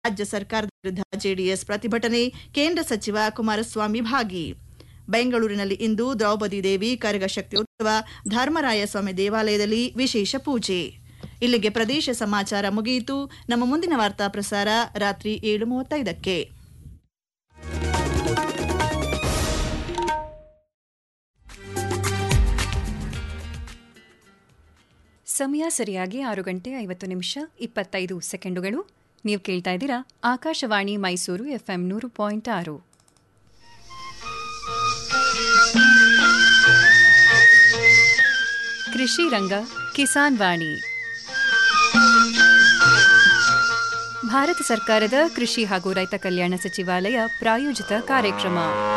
ರಾಜ್ಯ ಸರ್ಕಾರದ ವಿರುದ್ಧ ಜೆಡಿಎಸ್ ಪ್ರತಿಭಟನೆ ಕೇಂದ್ರ ಸಚಿವ ಕುಮಾರಸ್ವಾಮಿ ಭಾಗಿ ಬೆಂಗಳೂರಿನಲ್ಲಿ ಇಂದು ದ್ರೌಪದಿ ದೇವಿ ಕರಗ ಶಕ್ತಿಯೋತ್ಸವ ಧರ್ಮರಾಯ ಸ್ವಾಮಿ ದೇವಾಲಯದಲ್ಲಿ ವಿಶೇಷ ಪೂಜೆ ಇಲ್ಲಿಗೆ ಪ್ರದೇಶ ಸಮಾಚಾರ ಮುಗಿಯಿತು ನಮ್ಮ ಮುಂದಿನ ವಾರ್ತಾ ಪ್ರಸಾರ ರಾತ್ರಿ ಏಳು ಮೂವತ್ತೈದಕ್ಕೆ ಸಮಯ ಸರಿಯಾಗಿ ಆರು ಗಂಟೆ ಐವತ್ತು ನಿಮಿಷ ಇಪ್ಪತ್ತೈದು ಸೆಕೆಂಡುಗಳು ನೀವು ಕೇಳ್ತಾ ಇದ್ದೀರಾ ಆಕಾಶವಾಣಿ ಮೈಸೂರು ಎಫ್ಎಂ ನೂರು ಪಾಯಿಂಟ್ ಆರು ಕೃಷಿ ರಂಗ ಕಿಸಾನ್ ವಾಣಿ ಭಾರತ ಸರ್ಕಾರದ ಕೃಷಿ ಹಾಗೂ ರೈತ ಕಲ್ಯಾಣ ಸಚಿವಾಲಯ ಪ್ರಾಯೋಜಿತ ಕಾರ್ಯಕ್ರಮ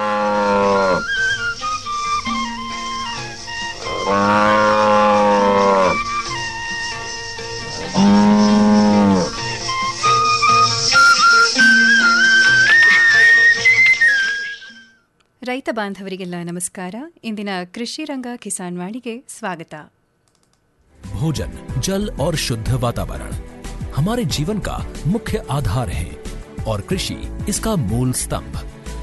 ರೈತ ಬಾಂಧವರಿಗೆಲ್ಲ ನಮಸ್ಕಾರ ಇಂದಿನ ಕೃಷಿ ರಂಗ ಕಿಸಾನ್ ವಾಣಿಗೆ ಸ್ವಾಗತ भोजन जल और शुद्ध वातावरण हमारे जीवन का मुख्य आधार है और कृषि इसका मूल स्तंभ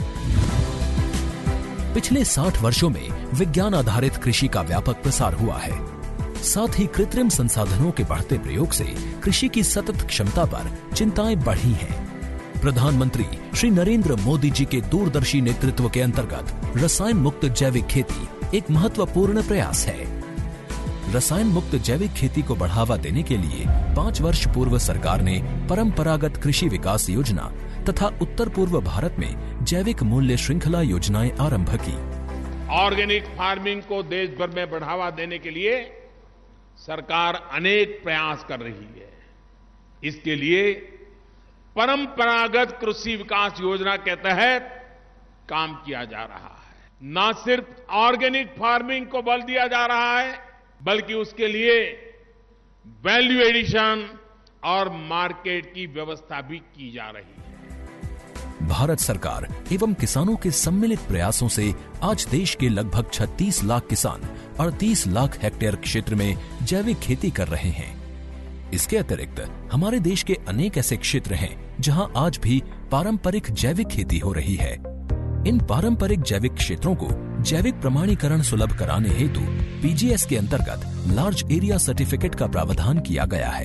पिछले 60 वर्षों में विज्ञान आधारित कृषि का व्यापक प्रसार हुआ है साथ ही कृत्रिम संसाधनों के बढ़ते प्रयोग से कृषि की सतत क्षमता पर चिंताएं बढ़ी हैं प्रधानमंत्री श्री नरेंद्र मोदी जी के दूरदर्शी नेतृत्व के अंतर्गत रसायन मुक्त जैविक खेती एक महत्वपूर्ण प्रयास है रसायन मुक्त जैविक खेती को बढ़ावा देने के लिए पाँच वर्ष पूर्व सरकार ने परंपरागत कृषि विकास योजना तथा उत्तर पूर्व भारत में जैविक मूल्य श्रृंखला योजनाएं आरंभ की ऑर्गेनिक फार्मिंग को देश भर में बढ़ावा देने के लिए सरकार अनेक प्रयास कर रही है इसके लिए परंपरागत कृषि विकास योजना के तहत काम किया जा रहा है न सिर्फ ऑर्गेनिक फार्मिंग को बल दिया जा रहा है बल्कि उसके लिए वैल्यू एडिशन और मार्केट की व्यवस्था भी की जा रही है भारत सरकार एवं किसानों के सम्मिलित प्रयासों से आज देश के लगभग 36 लाख किसान 38 लाख हेक्टेयर क्षेत्र में जैविक खेती कर रहे हैं इसके अतिरिक्त हमारे देश के अनेक ऐसे क्षेत्र हैं जहां आज भी पारंपरिक जैविक खेती हो रही है इन पारंपरिक जैविक क्षेत्रों को जैविक प्रमाणीकरण सुलभ कराने हेतु पीजीएस के अंतर्गत लार्ज एरिया सर्टिफिकेट का प्रावधान किया गया है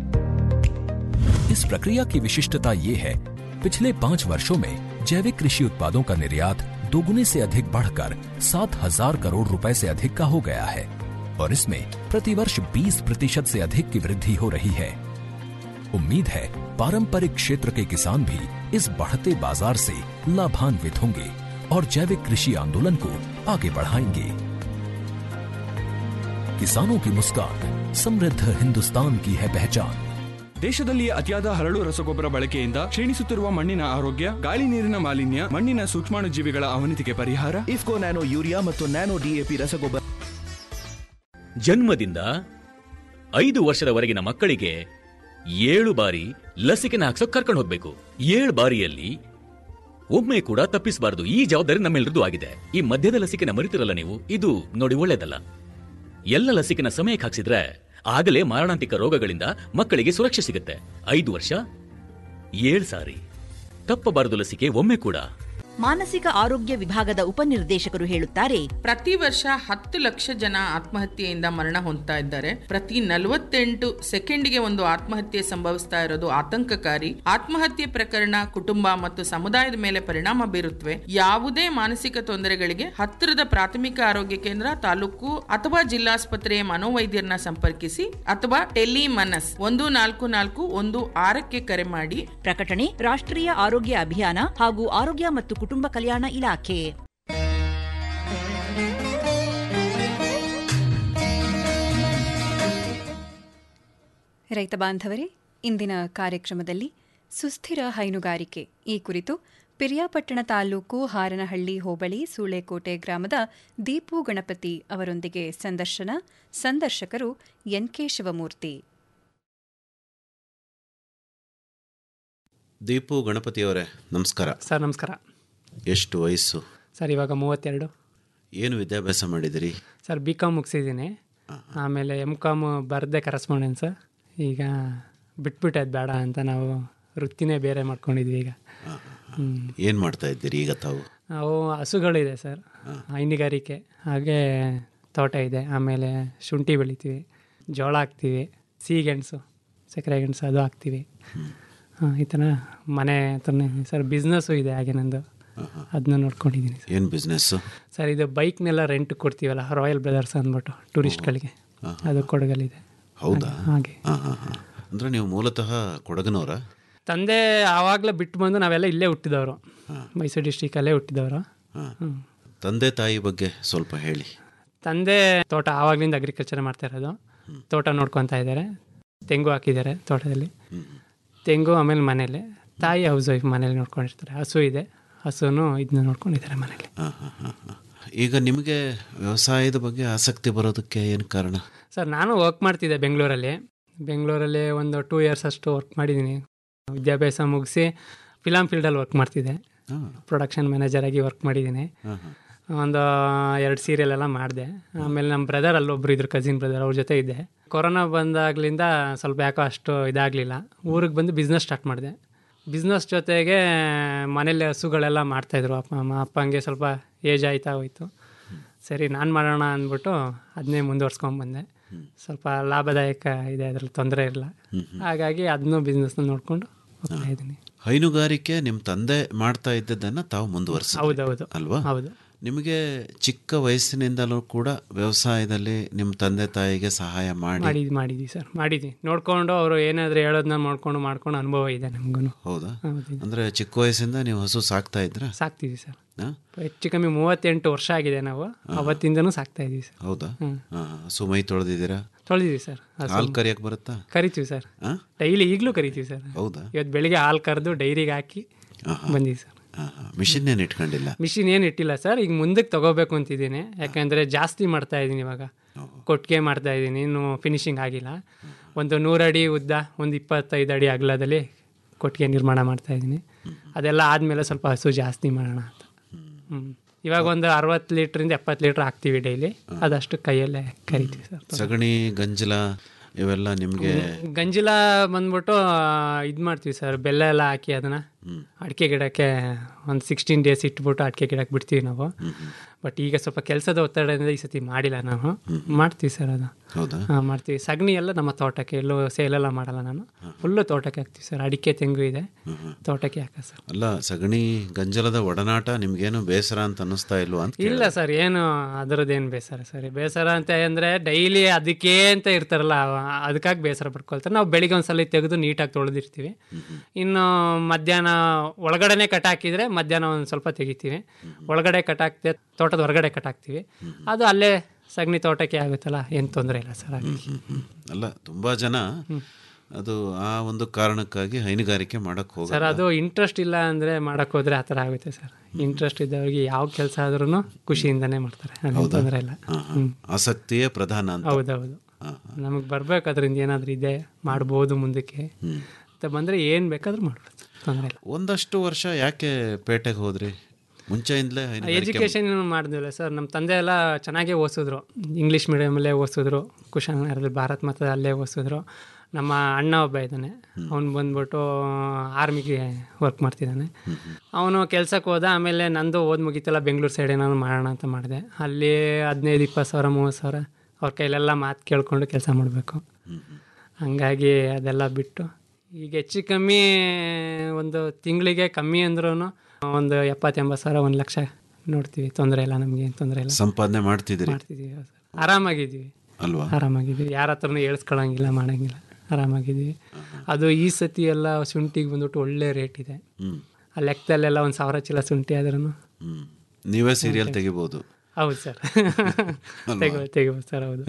इस प्रक्रिया की विशिष्टता ये है पिछले पाँच वर्षों में जैविक कृषि उत्पादों का निर्यात दोगुने से अधिक बढ़कर सात हजार करोड़ रुपए से अधिक का हो गया है और इसमें प्रतिवर्ष 20 प्रतिशत से अधिक की वृद्धि हो रही है उम्मीद है पारंपरिक क्षेत्र के किसान भी इस बढ़ते बाजार से लाभान्वित होंगे और जैविक कृषि आंदोलन को आगे बढ़ाएंगे किसानों की मुस्कान समृद्ध हिंदुस्तान की है पहचान ದೇಶದಲ್ಲಿ ಅತಿಯಾದ ಹರಳು ರಸಗೊಬ್ಬರ ಬಳಕೆಯಿಂದ ಕ್ಷೀಣಿಸುತ್ತಿರುವ ಮಣ್ಣಿನ ಆರೋಗ್ಯ ಗಾಳಿ ನೀರಿನ ಮಾಲಿನ್ಯ ಮಣ್ಣಿನ ಸೂಕ್ಷ್ಮಾಣುಜೀವಿಗಳ ಅವನತಿಗೆ ಪರಿಹಾರ ಇಫ್ಕೋ ನ್ಯಾನೋ ಯೂರಿಯಾ ಮತ್ತು ನ್ಯಾನೋ ಡಿಎಪಿ ರಸಗೊಬ್ಬರ ಜನ್ಮದಿಂದ ಐದು ವರ್ಷದವರೆಗಿನ ಮಕ್ಕಳಿಗೆ ಏಳು ಬಾರಿ ಲಸಿಕೆನ ಹಾಕ್ಸೋಕ್ ಕರ್ಕೊಂಡು ಹೋಗ್ಬೇಕು ಏಳು ಬಾರಿಯಲ್ಲಿ ಒಮ್ಮೆ ಕೂಡ ತಪ್ಪಿಸಬಾರದು ಈ ಜವಾಬ್ದಾರಿ ನಮ್ಮೆಲ್ಲರದು ಆಗಿದೆ ಈ ಮಧ್ಯದ ಲಸಿಕೆನ ಮರಿತಿರಲ್ಲ ನೀವು ಇದು ನೋಡಿ ಒಳ್ಳೇದಲ್ಲ ಎಲ್ಲ ಲಸಿಕೆನ ಸಮಯಕ್ಕೆ ಹಾಕ್ಸಿದ್ರೆ ಆಗಲೇ ಮಾರಣಾಂತಿಕ ರೋಗಗಳಿಂದ ಮಕ್ಕಳಿಗೆ ಸುರಕ್ಷೆ ಸಿಗುತ್ತೆ ಐದು ವರ್ಷ ಏಳು ಸಾರಿ ತಪ್ಪಬಾರದು ಲಸಿಕೆ ಒಮ್ಮೆ ಕೂಡ ಮಾನಸಿಕ ಆರೋಗ್ಯ ವಿಭಾಗದ ಉಪನಿರ್ದೇಶಕರು ಹೇಳುತ್ತಾರೆ ಪ್ರತಿ ವರ್ಷ ಹತ್ತು ಲಕ್ಷ ಜನ ಆತ್ಮಹತ್ಯೆಯಿಂದ ಮರಣ ಹೊಂದ್ತಾ ಇದ್ದಾರೆ ಪ್ರತಿ ನಲವತ್ತೆಂಟು ಸೆಕೆಂಡ್ಗೆ ಒಂದು ಆತ್ಮಹತ್ಯೆ ಸಂಭವಿಸ್ತಾ ಇರೋದು ಆತಂಕಕಾರಿ ಆತ್ಮಹತ್ಯೆ ಪ್ರಕರಣ ಕುಟುಂಬ ಮತ್ತು ಸಮುದಾಯದ ಮೇಲೆ ಪರಿಣಾಮ ಬೀರುತ್ತವೆ ಯಾವುದೇ ಮಾನಸಿಕ ತೊಂದರೆಗಳಿಗೆ ಹತ್ತಿರದ ಪ್ರಾಥಮಿಕ ಆರೋಗ್ಯ ಕೇಂದ್ರ ತಾಲೂಕು ಅಥವಾ ಜಿಲ್ಲಾಸ್ಪತ್ರೆಯ ಮನೋವೈದ್ಯರನ್ನ ಸಂಪರ್ಕಿಸಿ ಅಥವಾ ಟೆಲಿಮನಸ್ ಒಂದು ನಾಲ್ಕು ನಾಲ್ಕು ಒಂದು ಆರಕ್ಕೆ ಕರೆ ಮಾಡಿ ಪ್ರಕಟಣೆ ರಾಷ್ಟ್ರೀಯ ಆರೋಗ್ಯ ಅಭಿಯಾನ ಹಾಗೂ ಆರೋಗ್ಯ ಮತ್ತು ಕುಟುಂಬ ಕಲ್ಯಾಣ ಇಲಾಖೆ ರೈತ ಬಾಂಧವರೇ ಇಂದಿನ ಕಾರ್ಯಕ್ರಮದಲ್ಲಿ ಸುಸ್ಥಿರ ಹೈನುಗಾರಿಕೆ ಈ ಕುರಿತು ಪಿರಿಯಾಪಟ್ಟಣ ತಾಲೂಕು ಹಾರನಹಳ್ಳಿ ಹೋಬಳಿ ಸೂಳೆಕೋಟೆ ಗ್ರಾಮದ ದೀಪು ಗಣಪತಿ ಅವರೊಂದಿಗೆ ಸಂದರ್ಶನ ಸಂದರ್ಶಕರು ಎನ್ಕೆ ಶಿವಮೂರ್ತಿ ದೀಪು ಗಣಪತಿಯವರೇ ನಮಸ್ಕಾರ ಸರ್ ನಮಸ್ಕಾರ ಎಷ್ಟು ವಯಸ್ಸು ಸರ್ ಇವಾಗ ಮೂವತ್ತೆರಡು ಏನು ವಿದ್ಯಾಭ್ಯಾಸ ಮಾಡಿದಿರಿ ಸರ್ ಬಿ ಕಾಮ್ ಮುಗಿಸಿದ್ದೀನಿ ಆಮೇಲೆ ಎಮ್ ಕಾಮ್ ಬರದೆ ಕರೆಸ್ಪಾಂಡೆನ್ಸ್ ಈಗ ಬಿಟ್ಬಿಟ್ಟೆ ಅದು ಬೇಡ ಅಂತ ನಾವು ವೃತ್ತಿನೇ ಬೇರೆ ಮಾಡ್ಕೊಂಡಿದ್ವಿ ಈಗ ಹ್ಞೂ ಏನು ಮಾಡ್ತಾ ಇದ್ದೀರಿ ಈಗ ತಾವು ನಾವು ಹಸುಗಳಿದೆ ಸರ್ ಹೈನುಗಾರಿಕೆ ಹಾಗೆ ತೋಟ ಇದೆ ಆಮೇಲೆ ಶುಂಠಿ ಬೆಳಿತೀವಿ ಜೋಳ ಹಾಕ್ತೀವಿ ಸಿಹಿಗೆಣಸು ಸಕ್ಕರೆ ಗೆಣಸು ಅದು ಹಾಕ್ತೀವಿ ಹಾಂ ಈ ಥರ ಮನೆ ಹತ್ರನೇ ಸರ್ ಬಿಸ್ನೆಸ್ಸು ಇದೆ ಹಾಗೆ ನಂದು ಅದನ್ನ ನೋಡ್ಕೊಂಡಿದ್ದೀನಿ ಸರ್ ಏನು ಬಿಸ್ನೆಸ್ಸು ಸರ್ ಇದು ಬೈಕ್ನೆಲ್ಲ ರೆಂಟ್ ಕೊಡ್ತೀವಲ್ಲ ರಾಯಲ್ ಬ್ರದರ್ಸ್ ಅಂದ್ಬಿಟ್ಟು ಟೂರಿಸ್ಟ್ಗಳಿಗೆ ಅದು ಕೊಡಗಲ್ಲಿದೆ ಹೌದಾ ಹಾಗೆ ಹಾಂ ಹಾಂ ಹಾಂ ಅಂದರೆ ನೀವು ಮೂಲತಃ ಕೊಡಗನವರಾ ತಂದೆ ಆವಾಗಲೇ ಬಿಟ್ಟು ಬಂದು ನಾವೆಲ್ಲ ಇಲ್ಲೇ ಹುಟ್ಟಿದವರು ಮೈಸೂರು ಡಿಸ್ಟಿಕಲ್ಲೇ ಹುಟ್ಟಿದವರು ಹ್ಞೂ ತಂದೆ ತಾಯಿ ಬಗ್ಗೆ ಸ್ವಲ್ಪ ಹೇಳಿ ತಂದೆ ತೋಟ ಆವಾಗಲಿಂದ ಅಗ್ರಿಕಲ್ಚರ್ ಮಾಡ್ತಾ ಇರೋದು ತೋಟ ನೋಡ್ಕೊತಾ ಇದ್ದಾರೆ ತೆಂಗು ಹಾಕಿದ್ದಾರೆ ತೋಟದಲ್ಲಿ ತೆಂಗು ಆಮೇಲೆ ಮನೇಲಿ ತಾಯಿ ಹೌಸ್ ವೈಫ್ ಮನೇಲಿ ನೋಡ್ಕೊಂಡಿರ್ತಾರೆ ಹಸು ಇದೆ ಹಸುನು ಇದನ್ನ ನೋಡ್ಕೊಂಡಿದ್ದಾರೆ ಮನೇಲಿ ಹಾಂ ಹಾಂ ಹಾಂ ಹಾಂ ಈಗ ನಿಮಗೆ ವ್ಯವಸಾಯದ ಬಗ್ಗೆ ಆಸಕ್ತಿ ಬರೋದಕ್ಕೆ ಏನು ಕಾರಣ ಸರ್ ನಾನು ವರ್ಕ್ ಮಾಡ್ತಿದ್ದೆ ಬೆಂಗಳೂರಲ್ಲಿ ಬೆಂಗಳೂರಲ್ಲಿ ಒಂದು ಟೂ ಇಯರ್ಸ್ ಅಷ್ಟು ವರ್ಕ್ ಮಾಡಿದ್ದೀನಿ ವಿದ್ಯಾಭ್ಯಾಸ ಮುಗಿಸಿ ಫಿಲಮ್ ಫೀಲ್ಡಲ್ಲಿ ವರ್ಕ್ ಮಾಡ್ತಿದ್ದೆ ಪ್ರೊಡಕ್ಷನ್ ಮ್ಯಾನೇಜರ್ ಆಗಿ ವರ್ಕ್ ಮಾಡಿದ್ದೀನಿ ಹಾಂ ಹಾಂ ಒಂದು ಎರಡು ಸೀರಿಯಲ್ ಎಲ್ಲ ಮಾಡಿದೆ ಆಮೇಲೆ ನಮ್ಮ ಬ್ರದರ್ ಅಲ್ಲೊಬ್ರು ಇದ್ರು ಕಸಿನ್ ಬ್ರದರ್ ಅವ್ರ ಜೊತೆ ಇದ್ದೆ ಕೊರೋನಾ ಬಂದಾಗ್ಲಿಂದ ಸ್ವಲ್ಪ ಯಾಕೋ ಅಷ್ಟು ಇದಾಗಲಿಲ್ಲ ಊರಿಗೆ ಬಂದು ಬಿಸ್ನೆಸ್ ಸ್ಟಾರ್ಟ್ ಮಾಡಿದೆ ಬಿಸ್ನೆಸ್ ಜೊತೆಗೆ ಮನೇಲಿ ಹಸುಗಳೆಲ್ಲ ಮಾಡ್ತಾಯಿದ್ರು ಅಪ್ಪ ಅಮ್ಮ ಅಪ್ಪಂಗೆ ಸ್ವಲ್ಪ ಏಜ್ ಆಯ್ತಾ ಹೋಯ್ತು ಸರಿ ನಾನು ಮಾಡೋಣ ಅಂದ್ಬಿಟ್ಟು ಅದನ್ನೇ ಮುಂದುವರ್ಸ್ಕೊಂಬಂದೆ ಸ್ವಲ್ಪ ಲಾಭದಾಯಕ ಇದೆ ಅದರಲ್ಲಿ ತೊಂದರೆ ಇಲ್ಲ ಹಾಗಾಗಿ ಅದನ್ನೂ ಬಿಸ್ನೆಸ್ನ ನೋಡಿಕೊಂಡು ಹೋಗ್ತಾ ಇದ್ದೀನಿ ಹೈನುಗಾರಿಕೆ ನಿಮ್ಮ ತಂದೆ ಮಾಡ್ತಾ ಇದ್ದದ್ದನ್ನು ತಾವು ಮುಂದುವರಿಸಿ ಹೌದೌದು ಅಲ್ವಾ ಹೌದು ನಿಮಗೆ ಚಿಕ್ಕ ವಯಸ್ಸಿನಿಂದಲೂ ಕೂಡ ವ್ಯವಸಾಯದಲ್ಲಿ ನಿಮ್ಮ ತಂದೆ ತಾಯಿಗೆ ಸಹಾಯ ಮಾಡಿ ಮಾಡಿದ್ವಿ ಮಾಡಿದ್ವಿ ಸರ್ ಮಾಡಿದ್ವಿ ನೋಡ್ಕೊಂಡು ಅವರು ಏನಾದರೂ ಹೇಳೋದನ್ನ ನೋಡ್ಕೊಂಡು ಮಾಡ್ಕೊಂಡು ಅನುಭವ ಇದೆ ನಮಗೂ ಹೌದಾ ಹೌದು ಅಂದರೆ ಚಿಕ್ಕ ವಯಸ್ಸಿಂದ ನೀವು ಹಸು ಸಾಕ್ತಾ ಇದ್ರಾ ಸಾಕ್ತೀವಿ ಸರ್ ಹಾ? ಹೆಚ್ಚು ಕಮ್ಮಿ ಮೂವತ್ತೆಂಟು ವರ್ಷ ಆಗಿದೆ ನಾವು ಅವತ್ತಿಂದನೂ ಸಾಕ್ತಾ ಇದೀವಿ ಸರ್ ಹೌದಾ ಹ್ಮ್. ಹಾಂ ಹಸು ಮೈ ತೊಳೆದಿದ್ದೀರಾ ತೊಳೆದಿದ್ದೀವಿ ಸರ್ ಹಸು. ಹಾಲು ಕರಿಯಕ್ಕೆ ಬರುತ್ತಾ ಕರಿತೀವಿ ಸರ್ ಹಾ? ಡೈಲಿ ಈಗಲೂ ಕರಿತೀವಿ ಸರ್ ಹೌದಾ ಇವತ್ತು ಬೆಳಿಗ್ಗೆ ಹಾಲು ಕರೆದು ಡೈರಿಗೆ ಹಾಕಿ ಬಂದೀವಿ ಸರ್ ಮಿಷಿನ್ ಏನು ಇಟ್ಕೊಂಡಿಲ್ಲ ಮಿಷಿನ್ ಏನು ಇಟ್ಟಿಲ್ಲ ಸರ್ ಈಗ ಮುಂದಕ್ಕೆ ತಗೋಬೇಕು ಅಂತಿದ್ದೀನಿ ಯಾಕಂದರೆ ಜಾಸ್ತಿ ಮಾಡ್ತಾ ಇದ್ದೀನಿ ಇವಾಗ ಕೊಟ್ಟಿಗೆ ಮಾಡ್ತಾ ಇದ್ದೀನಿ ಇನ್ನು ಫಿನಿಶಿಂಗ್ ಆಗಿಲ್ಲ ಒಂದು ನೂರಡಿ ಉದ್ದ ಒಂದು ಇಪ್ಪತ್ತೈದು ಅಡಿ ಅಗಲದಲ್ಲಿ ಕೊಟ್ಟಿಗೆ ನಿರ್ಮಾಣ ಮಾಡ್ತಾ ಇದ್ದೀನಿ ಅದೆಲ್ಲ ಆದಮೇಲೆ ಸ್ವಲ್ಪ ಹಸು ಜಾಸ್ತಿ ಮಾಡೋಣ ಅಂತ ಹ್ಞೂ ಇವಾಗ ಒಂದು ಅರವತ್ತು ಲೀಟ್ರಿಂದ ಎಪ್ಪತ್ತು ಲೀಟ್ರ್ ಹಾಕ್ತೀವಿ ಡೈಲಿ ಅದಷ್ಟು ಕೈಯಲ್ಲೇ ಕರಿತೀವಿ ಸರ್ ಸಗಣಿ ಗಂಜಲ ಇವೆಲ್ಲ ನಿಮಗೆ ಗಂಜಿಲ ಬಂದ್ಬಿಟ್ಟು ಇದು ಮಾಡ್ತೀವಿ ಸರ್ ಬೆಲ್ಲ ಎಲ್ಲ ಹಾಕಿ ಅದನ್ನು ಅಡಿಕೆ ಗಿಡಕ್ಕೆ ಒಂದು ಸಿಕ್ಸ್ಟೀನ್ ಡೇಸ್ ಇಟ್ಬಿಟ್ಟು ಅಡಿಕೆ ಗಿಡಕ್ಕೆ ಬಿಡ್ತೀವಿ ನಾವು ಬಟ್ ಈಗ ಸ್ವಲ್ಪ ಕೆಲಸದ ಒತ್ತಡದಿಂದ ಈ ಸತಿ ಮಾಡಿಲ್ಲ ನಾವು ಮಾಡ್ತೀವಿ ಸರ್ ಅದು ಹೌದಾ ಹಾಂ ಮಾಡ್ತೀವಿ ಸಗಣಿ ಎಲ್ಲ ನಮ್ಮ ತೋಟಕ್ಕೆ ಎಲ್ಲೂ ಸೇಲೆಲ್ಲ ಮಾಡಲ್ಲ ನಾನು ಫುಲ್ಲು ತೋಟಕ್ಕೆ ಹಾಕ್ತೀವಿ ಸರ್ ಅಡಿಕೆ ತೆಂಗು ಇದೆ ತೋಟಕ್ಕೆ ಹಾಕ ಸರ್ ಅಲ್ಲ ಸಗಣಿ ಗಂಜಲದ ಒಡನಾಟ ನಿಮ್ಗೇನು ಬೇಸರ ಅಂತ ಅನ್ನಿಸ್ತಾ ಇಲ್ವಾ ಅಂತ ಇಲ್ಲ ಸರ್ ಏನು ಅದರದ್ದೇನು ಬೇಸರ ಸರಿ ಬೇಸರ ಅಂತ ಅಂದರೆ ಡೈಲಿ ಅದಕ್ಕೆ ಅಂತ ಇರ್ತಾರಲ್ಲ ಅವ- ಅದಕ್ಕಾಗಿ ಬೇಸರ ಪಡ್ಕೊಳ್ತಾರೆ ನಾವು ಬೆಳಿಗ್ಗೆ ಒಂದ್ಸಲ ತೆಗೆದು ನೀಟಾಗಿ ತೊಳೆದಿರ್ತೀವಿ ಇನ್ನು ಮಧ್ಯಾಹ್ನ ಒಳಗಡೆನೆ ಕಟ್ ಹಾಕಿದ್ರೆ ಮಧ್ಯಾಹ್ನ ಒಂದು ಸ್ವಲ್ಪ ತೆಗಿತೀವಿ ಒಳಗಡೆ ಕಟ್ ಹಾಕ್ತೆ ತೋಟದ ಹೊರಗಡೆ ಕಟ್ ಹಾಕ್ತೀವಿ ಅದು ಅಲ್ಲೇ ಸಗಣಿ ತೋಟಕ್ಕೆ ಆಗುತ್ತಲ್ಲ ಏನು ತೊಂದರೆ ಇಲ್ಲ ಸರ್ ಹಾಗಾಗಿ ಅಲ್ಲ ತುಂಬಾ ಜನ ಅದು ಆ ಒಂದು ಕಾರಣಕ್ಕಾಗಿ ಹೈನುಗಾರಿಕೆ ಮಾಡಕ್ ಹೋಗ ಸರ್ ಅದು ಇಂಟ್ರೆಸ್ಟ್ ಇಲ್ಲ ಅಂದರೆ ಮಾಡಕ್ಕೆ ಹೋದ್ರೆ ಆ ಥರ ಆಗುತ್ತೆ ಸರ್ ಇಂಟ್ರೆಸ್ಟ್ ಇದ್ದವ್ರಿಗೆ ಯಾವ ಕೆಲಸ ಆದ್ರೂ ಖುಷಿಯಿಂದನೇ ಮಾಡ್ತಾರೆ ಅದೇನು ತೊಂದರೆ ಇಲ್ಲ ಹ್ಮ್. ಆಸಕ್ತಿಯೇ ಪ್ರಧಾನ ಅಂತ ಹೌದೌದು ನಮಗೆ ಬರ್ಬೇಕು ಅದರಿಂದ ಏನಾದರೂ ಇದೆ ಮಾಡ್ಬೋದು ಮುಂದಕ್ಕೆ ಅಂತ ಬಂದರೆ ಏನು ಬೇಕಾದ್ರೂ ಮಾಡ್ಬೋದು ತೊಂದರೆ ಇಲ್ಲ ಒಂದಷ್ಟು ವರ್ಷ ಯಾಕೆ ಪೇಟೆಗೆ ಹೋದ್ರಿ ಮುಂಚೆಯಿಂದಲೇ ಹೈನುಗಾರಿಕೆ ಎಜುಕೇಷನ್ ಮಾಡಿದ್ವಿಲ್ಲ ಸರ್ ನಮ್ಮ ತಂದೆ ಎಲ್ಲ ಚೆನ್ನಾಗೇ ಓದಿಸಿದ್ರು ಇಂಗ್ಲೀಷ್ ಮೀಡಿಯಮಲ್ಲೇ ಓದಿಸಿದ್ರು ಕುಶಾಲನಗರದಲ್ಲಿ ಭಾರತ್ ಮತ ಅಲ್ಲೇ ಓದಿಸಿದ್ರು ನಮ್ಮ ಅಣ್ಣ ಒಬ್ಬ ಇದ್ದಾನೆ ಅವ್ನು ಬಂದ್ಬಿಟ್ಟು ಆರ್ಮಿಗೆ ವರ್ಕ್ ಮಾಡ್ತಿದ್ದಾನೆ ಅವನು ಕೆಲ್ಸಕ್ಕೆ ಹೋದ ಆಮೇಲೆ ನಂದು ಓದ್ ಮುಗೀತಲ್ಲ ಬೆಂಗಳೂರು ಸೈಡ್ ಏನಾದ್ರು ಮಾಡೋಣ ಅಂತ ಮಾಡಿದೆ ಅಲ್ಲಿ ಹದಿನೈದು ಇಪ್ಪತ್ತು ಸಾವಿರ ಮೂವತ್ತು ಸಾವಿರ ಅವ್ರ ಕೈಲೆಲ್ಲ ಮಾತು ಕೇಳ್ಕೊಂಡು ಕೆಲಸ ಮಾಡಬೇಕು ಹಂಗಾಗಿ ಅದೆಲ್ಲ ಬಿಟ್ಟು ಈಗ ಹೆಚ್ಚು ಕಮ್ಮಿ ಒಂದು ತಿಂಗಳಿಗೆ ಕಮ್ಮಿ ಅಂದ್ರೂ ಒಂದು ಎಪ್ಪತ್ತು ಎಂಬತ್ತು ಸಾವಿರ ಒಂದು ಲಕ್ಷ ನೋಡ್ತೀವಿ ತೊಂದರೆ ಇಲ್ಲ ನಮಗೆ ಏನು ತೊಂದರೆ ಇಲ್ಲ ಸಂಪಾದನೆ ಮಾಡ್ತಿದ್ದೀರಿ ಮಾಡ್ತಿದ್ದೀವಿ ಸರ್ ಆರಾಮಾಗಿದ್ದೀವಿ ಅಲ್ವಾ ಆರಾಮಾಗಿದ್ದೀವಿ ಯಾರ ಹತ್ರನೂ ಹೇಳ್ಸ್ಕೊಳಂಗಿಲ್ಲ ಮಾಡಂಗಿಲ್ಲ ಆರಾಮಾಗಿದ್ದೀವಿ ಅದು ಈ ಸತಿ ಎಲ್ಲ ಶುಂಠಿಗೆ ಬಂದ್ಬಿಟ್ಟು ಒಳ್ಳೆ ರೇಟ್ ಇದೆ ಹ್ಮ್ ಆ ಲೆಕ್ಕದಲ್ಲೆಲ್ಲ ಒಂದು ಸಾವಿರ ಚೀಲ ಶುಂಠಿ ಆದ್ರೂ ಹ್ಮ್ ನೀವೇ ಸೀರಿಯಲ್ ತೆಗಿಬೋದು ಹೌದು ಸರ್ ತೆಗಿಬೋದು ತೆಗಿಬೋದು ಸರ್ ಹೌದು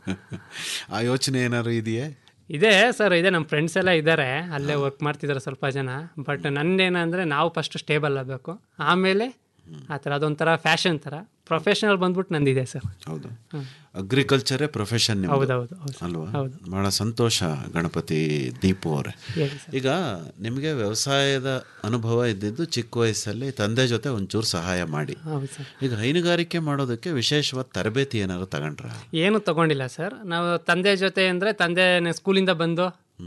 ಆ ಯೋಚನೆ ಏನಾದ್ರು ಇದೆಯೇ ಇದೆ ಸರ್ ಇದೆ ನಮ್ಮ ಫ್ರೆಂಡ್ಸ್ ಎಲ್ಲ ಇದ್ದಾರೆ ಅಲ್ಲೇ ವರ್ಕ್ ಮಾಡ್ತಿದ್ದಾರೆ ಸ್ವಲ್ಪ ಜನ ಬಟ್ ನಂದೇನಂದರೆ ನಾವು ಫಸ್ಟ್ ಸ್ಟೇಬಲ್ ಆಗಬೇಕು ಆಮೇಲೆ ಆ ಥರ ಅದೊಂಥರ ಫ್ಯಾಷನ್ ಥರ ಪ್ರೊಫೆಷನಲ್ ಬಂದ್ಬಿಟ್ಟು ನಂದಿದೆ ಸರ್ ಹೌದು ಹ್ಮ್. ಅಗ್ರಿಕಲ್ಚರೇ ಪ್ರೊಫೆಷನ್ ಹೌದೌದು, ಹೌದು. ಅಲ್ವಾ ಹೌದು. ಬಹಳ ಸಂತೋಷ ಗಣಪತಿ ದೀಪು ಅವರೇ ಹೇಳಿ ಸರ್. ಈಗ ನಿಮಗೆ ವ್ಯವಸಾಯದ ಅನುಭವ ಇದ್ದಿದ್ದು ಚಿಕ್ಕ ವಯಸ್ಸಲ್ಲಿ ತಂದೆ ಜೊತೆ ಒಂಚೂರು ಸಹಾಯ ಮಾಡಿ ಹೌದು ಸರ್ ಈಗ ಹೈನುಗಾರಿಕೆ ಮಾಡೋದಕ್ಕೆ ವಿಶೇಷವಾದ ತರಬೇತಿ ಏನಾದ್ರು ತಗೊಂಡ್ರ ಏನು ತಗೊಂಡಿಲ್ಲ ಸರ್ ನಾವು ತಂದೆ ಜೊತೆ ಅಂದರೆ ತಂದೆ ಸ್ಕೂಲಿಂದ ಬಂದು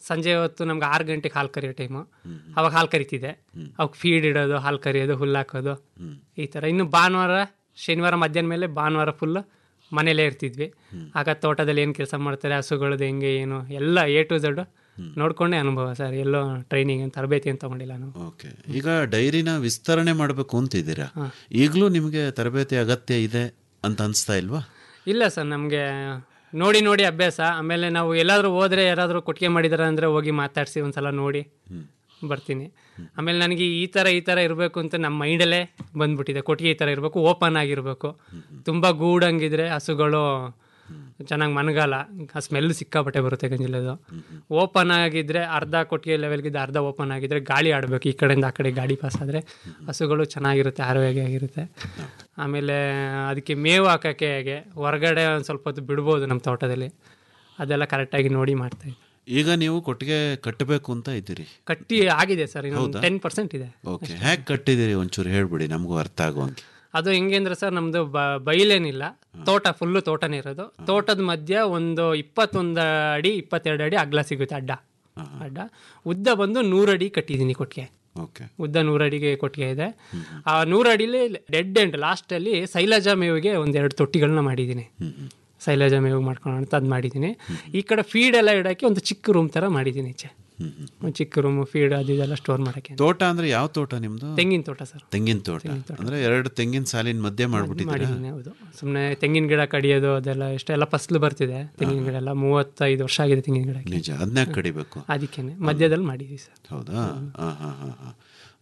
ಸಂಜೆ ಹೊತ್ತು ನಮ್ಗೆ ಆರು ಗಂಟೆಗೆ ಹಾಲು ಕರಿಯೋ ಟೈಮು ಅವಾಗ ಹಾಲು ಕರಿತಿದ್ದೆ ಅವಕ್ಕೆ ಫೀಡ್ ಇಡೋದು ಹಾಲು ಕರಿಯೋದು ಹುಲ್ಲು ಹಾಕೋದು ಈ ಥರ ಇನ್ನು ಭಾನುವಾರ ಶನಿವಾರ ಮಧ್ಯಾಹ್ನ ಮೇಲೆ ಭಾನುವಾರ ಫುಲ್ ಮನೇಲೇ ಇರ್ತಿದ್ವಿ ಆಗ ತೋಟದಲ್ಲಿ ಏನು ಕೆಲಸ ಮಾಡ್ತಾರೆ ಹಸುಗಳದ್ದು ಹೆಂಗೆ ಏನು ಎಲ್ಲ ಎ ಟು ಝಡ್ ನೋಡ್ಕೊಂಡೇ ಅನುಭವ ಸರ್ ಎಲ್ಲೋ ಟ್ರೈನಿಂಗ್ ಅಂತ ತರಬೇತಿ ಅಂತ ತಗೊಂಡಿಲ್ಲ ನಾನು ಓಕೆ ಈಗ ಡೈರಿನ ವಿಸ್ತರಣೆ ಮಾಡಬೇಕು ಅಂತಿದ್ದೀರಾ ಈಗಲೂ ನಿಮಗೆ ತರಬೇತಿ ಅಗತ್ಯ ಇದೆ ಅಂತ ಅನಿಸ್ತಾ ಇಲ್ವಾ ಇಲ್ಲ ಸರ್ ನಮಗೆ ನೋಡಿ ನೋಡಿ ಅಭ್ಯಾಸ ಆಮೇಲೆ ನಾವು ಎಲ್ಲಾದರೂ ಹೋದ್ರೆ ಯಾರಾದರೂ ಕೊಟ್ಟಿಗೆ ಮಾಡಿದಾರೆ ಅಂದರೆ ಹೋಗಿ ಮಾತಾಡಿಸಿ ಒಂದ್ಸಲ ನೋಡಿ ಬರ್ತೀನಿ ಆಮೇಲೆ ನನಗೆ ಈ ಥರ ಈ ಥರ ಇರಬೇಕು ಅಂತ ನಮ್ಮ ಮೈಂಡಲ್ಲೇ ಬಂದ್ಬಿಟ್ಟಿದೆ ಕೊಟ್ಟಿಗೆ ಈ ಥರ ಇರಬೇಕು ಓಪನ್ ಆಗಿರಬೇಕು ತುಂಬ ಗೂಡಂಗಿದ್ರೆ ಹಸುಗಳು ಚೆನ್ನಾಗಿ ಮನಗಲ್ಲ ಆ ಸ್ಮೆಲ್ ಸಿಕ್ಕಾಪಟ್ಟೆ ಬರುತ್ತೆ ಗಂಜಿಲದು ಓಪನ್ ಆಗಿದ್ರೆ ಅರ್ಧ ಕೊಟ್ಟಿಗೆ ಲೆವೆಲ್ಗಿದ್ದು ಅರ್ಧ ಓಪನ್ ಆಗಿದ್ರೆ ಗಾಳಿ ಆಡಬೇಕು ಈ ಕಡೆಯಿಂದ ಆ ಕಡೆ ಗಾಡಿ ಪಾಸ್ ಆದರೆ ಹಸುಗಳು ಚೆನ್ನಾಗಿರುತ್ತೆ ಆರೋಗ್ಯವಾಗಿರುತ್ತೆ ಆಮೇಲೆ ಅದಕ್ಕೆ ಮೇವು ಹಾಕೋಕ್ಕೆ ಹೇಗೆ ಹೊರಗಡೆ ಒಂದು ಸ್ವಲ್ಪ ಹೊತ್ತು ಬಿಡ್ಬೋದು ನಮ್ಮ ತೋಟದಲ್ಲಿ ಅದೆಲ್ಲ ಕರೆಕ್ಟಾಗಿ ನೋಡಿ ಮಾಡ್ತಾಯಿದ್ದೆ ಈಗ ನೀವು ಕೊಟ್ಟಿಗೆ ಕಟ್ಟಬೇಕು ಅಂತ ಇದ್ದೀರಿ ಕಟ್ಟಿ ಆಗಿದೆ ಸರ್ ಇನ್ನೊಂದು ಹೌದಾ? ಟೆನ್ ಪರ್ಸೆಂಟ್ ಇದೆ ಓಕೆ ಹೇಗೆ ಕಟ್ಟಿದ್ದೀರಿ ಒಂಚೂರು ಹೇಳ್ಬಿಡಿ ನಮಗೂ ಅರ್ಥ ಆಗುವಂಗೆ ಅದು ಹೆಂಗೆ ಅಂದ್ರೆ ಸರ್ ನಮ್ಮದು ಬೈಲೇನಿಲ್ಲ ತೋಟ ಫುಲ್ಲು ತೋಟನೇ ಇರೋದು ತೋಟದ ಮಧ್ಯ ಒಂದು ಇಪ್ಪತ್ತೊಂದು ಅಡಿ ಇಪ್ಪತ್ತೆರಡು ಅಡಿ ಅಗ್ಲ ಸಿಗುತ್ತೆ ಅಡ್ಡ ಅಡ್ಡ ಉದ್ದ ಬಂದು ನೂರು ಅಡಿ ಕಟ್ಟಿದ್ದೀನಿ ಕೊಟ್ಟಿಗೆ ಓಕೆ ಉದ್ದ ನೂರು ಅಡಿಗೆ ಕೊಟ್ಟಿಗೆ ಇದೆ ಆ ನೂರು ಅಡಿಲಿ ಡೆಡ್ ಎಂಡ್ ಲಾಸ್ಟಲ್ಲಿ ಶೈಲಜಾ ಮೇವಿಗೆ ಒಂದೆರಡು ತೊಟ್ಟಿಗಳನ್ನ ಮಾಡಿದ್ದೀನಿ ಶೈಲಜಾ ಮೇವು ಮಾಡ್ಕೊಳ್ಳೋಣ ಅಂತ ಅದು ಮಾಡಿದ್ದೀನಿ ಈ ಕಡೆ ಫೀಡ್ ಎಲ್ಲ ಇಡೋಕ್ಕೆ ಒಂದು ಚಿಕ್ಕ ರೂಮ್ ಥರ ಮಾಡಿದ್ದೀನಿ ಈಚೆ ಒಂದು ಚಿಕ್ಕ ರೂಮ್ ಫೀಡ್ ಅದು ಇದೆಲ್ಲ ಸ್ಟೋರ್ ಮಾಡೋಕ್ಕೆ ತೋಟ ಅಂದ್ರೆ ಯಾವ ತೋಟ ನಿಮ್ದು ತೆಂಗಿನ ತೋಟ ಸರ್ ತೆಂಗಿನ ತೋಟ ಅಂದ್ರೆ ಎರಡು ತೆಂಗಿನ ಸಾಲಿನ ಮಧ್ಯೆ ಮಾಡ್ಬಿಟ್ಟಿದ್ದೀರಾ ಮಾಡಿದ್ದೀನಿ ಹೌದು ಸುಮ್ಮನೆ ತೆಂಗಿನ ಗಿಡ ಕಡಿಯೋದು ಅದೆಲ್ಲ ಎಷ್ಟೆಲ್ಲ ಫಸಲು ಬರ್ತಿದೆ ತೆಂಗಿನ ಗಿಡ ಎಲ್ಲ ಮೂವತ್ತೈದು ವರ್ಷ ಆಗಿದೆ ತೆಂಗಿನ ಗಿಡ ನಿಜ ಅದನ್ನ ಕಡಿಬೇಕು ಅದಕ್ಕೇನೆ ಮಧ್ಯದಲ್ಲಿ ಮಾಡಿದ್ದೀವಿ ಸರ್ ಹೌದಾ ಹಾಂ ಹಾಂ ಹಾಂ ಹಾಂ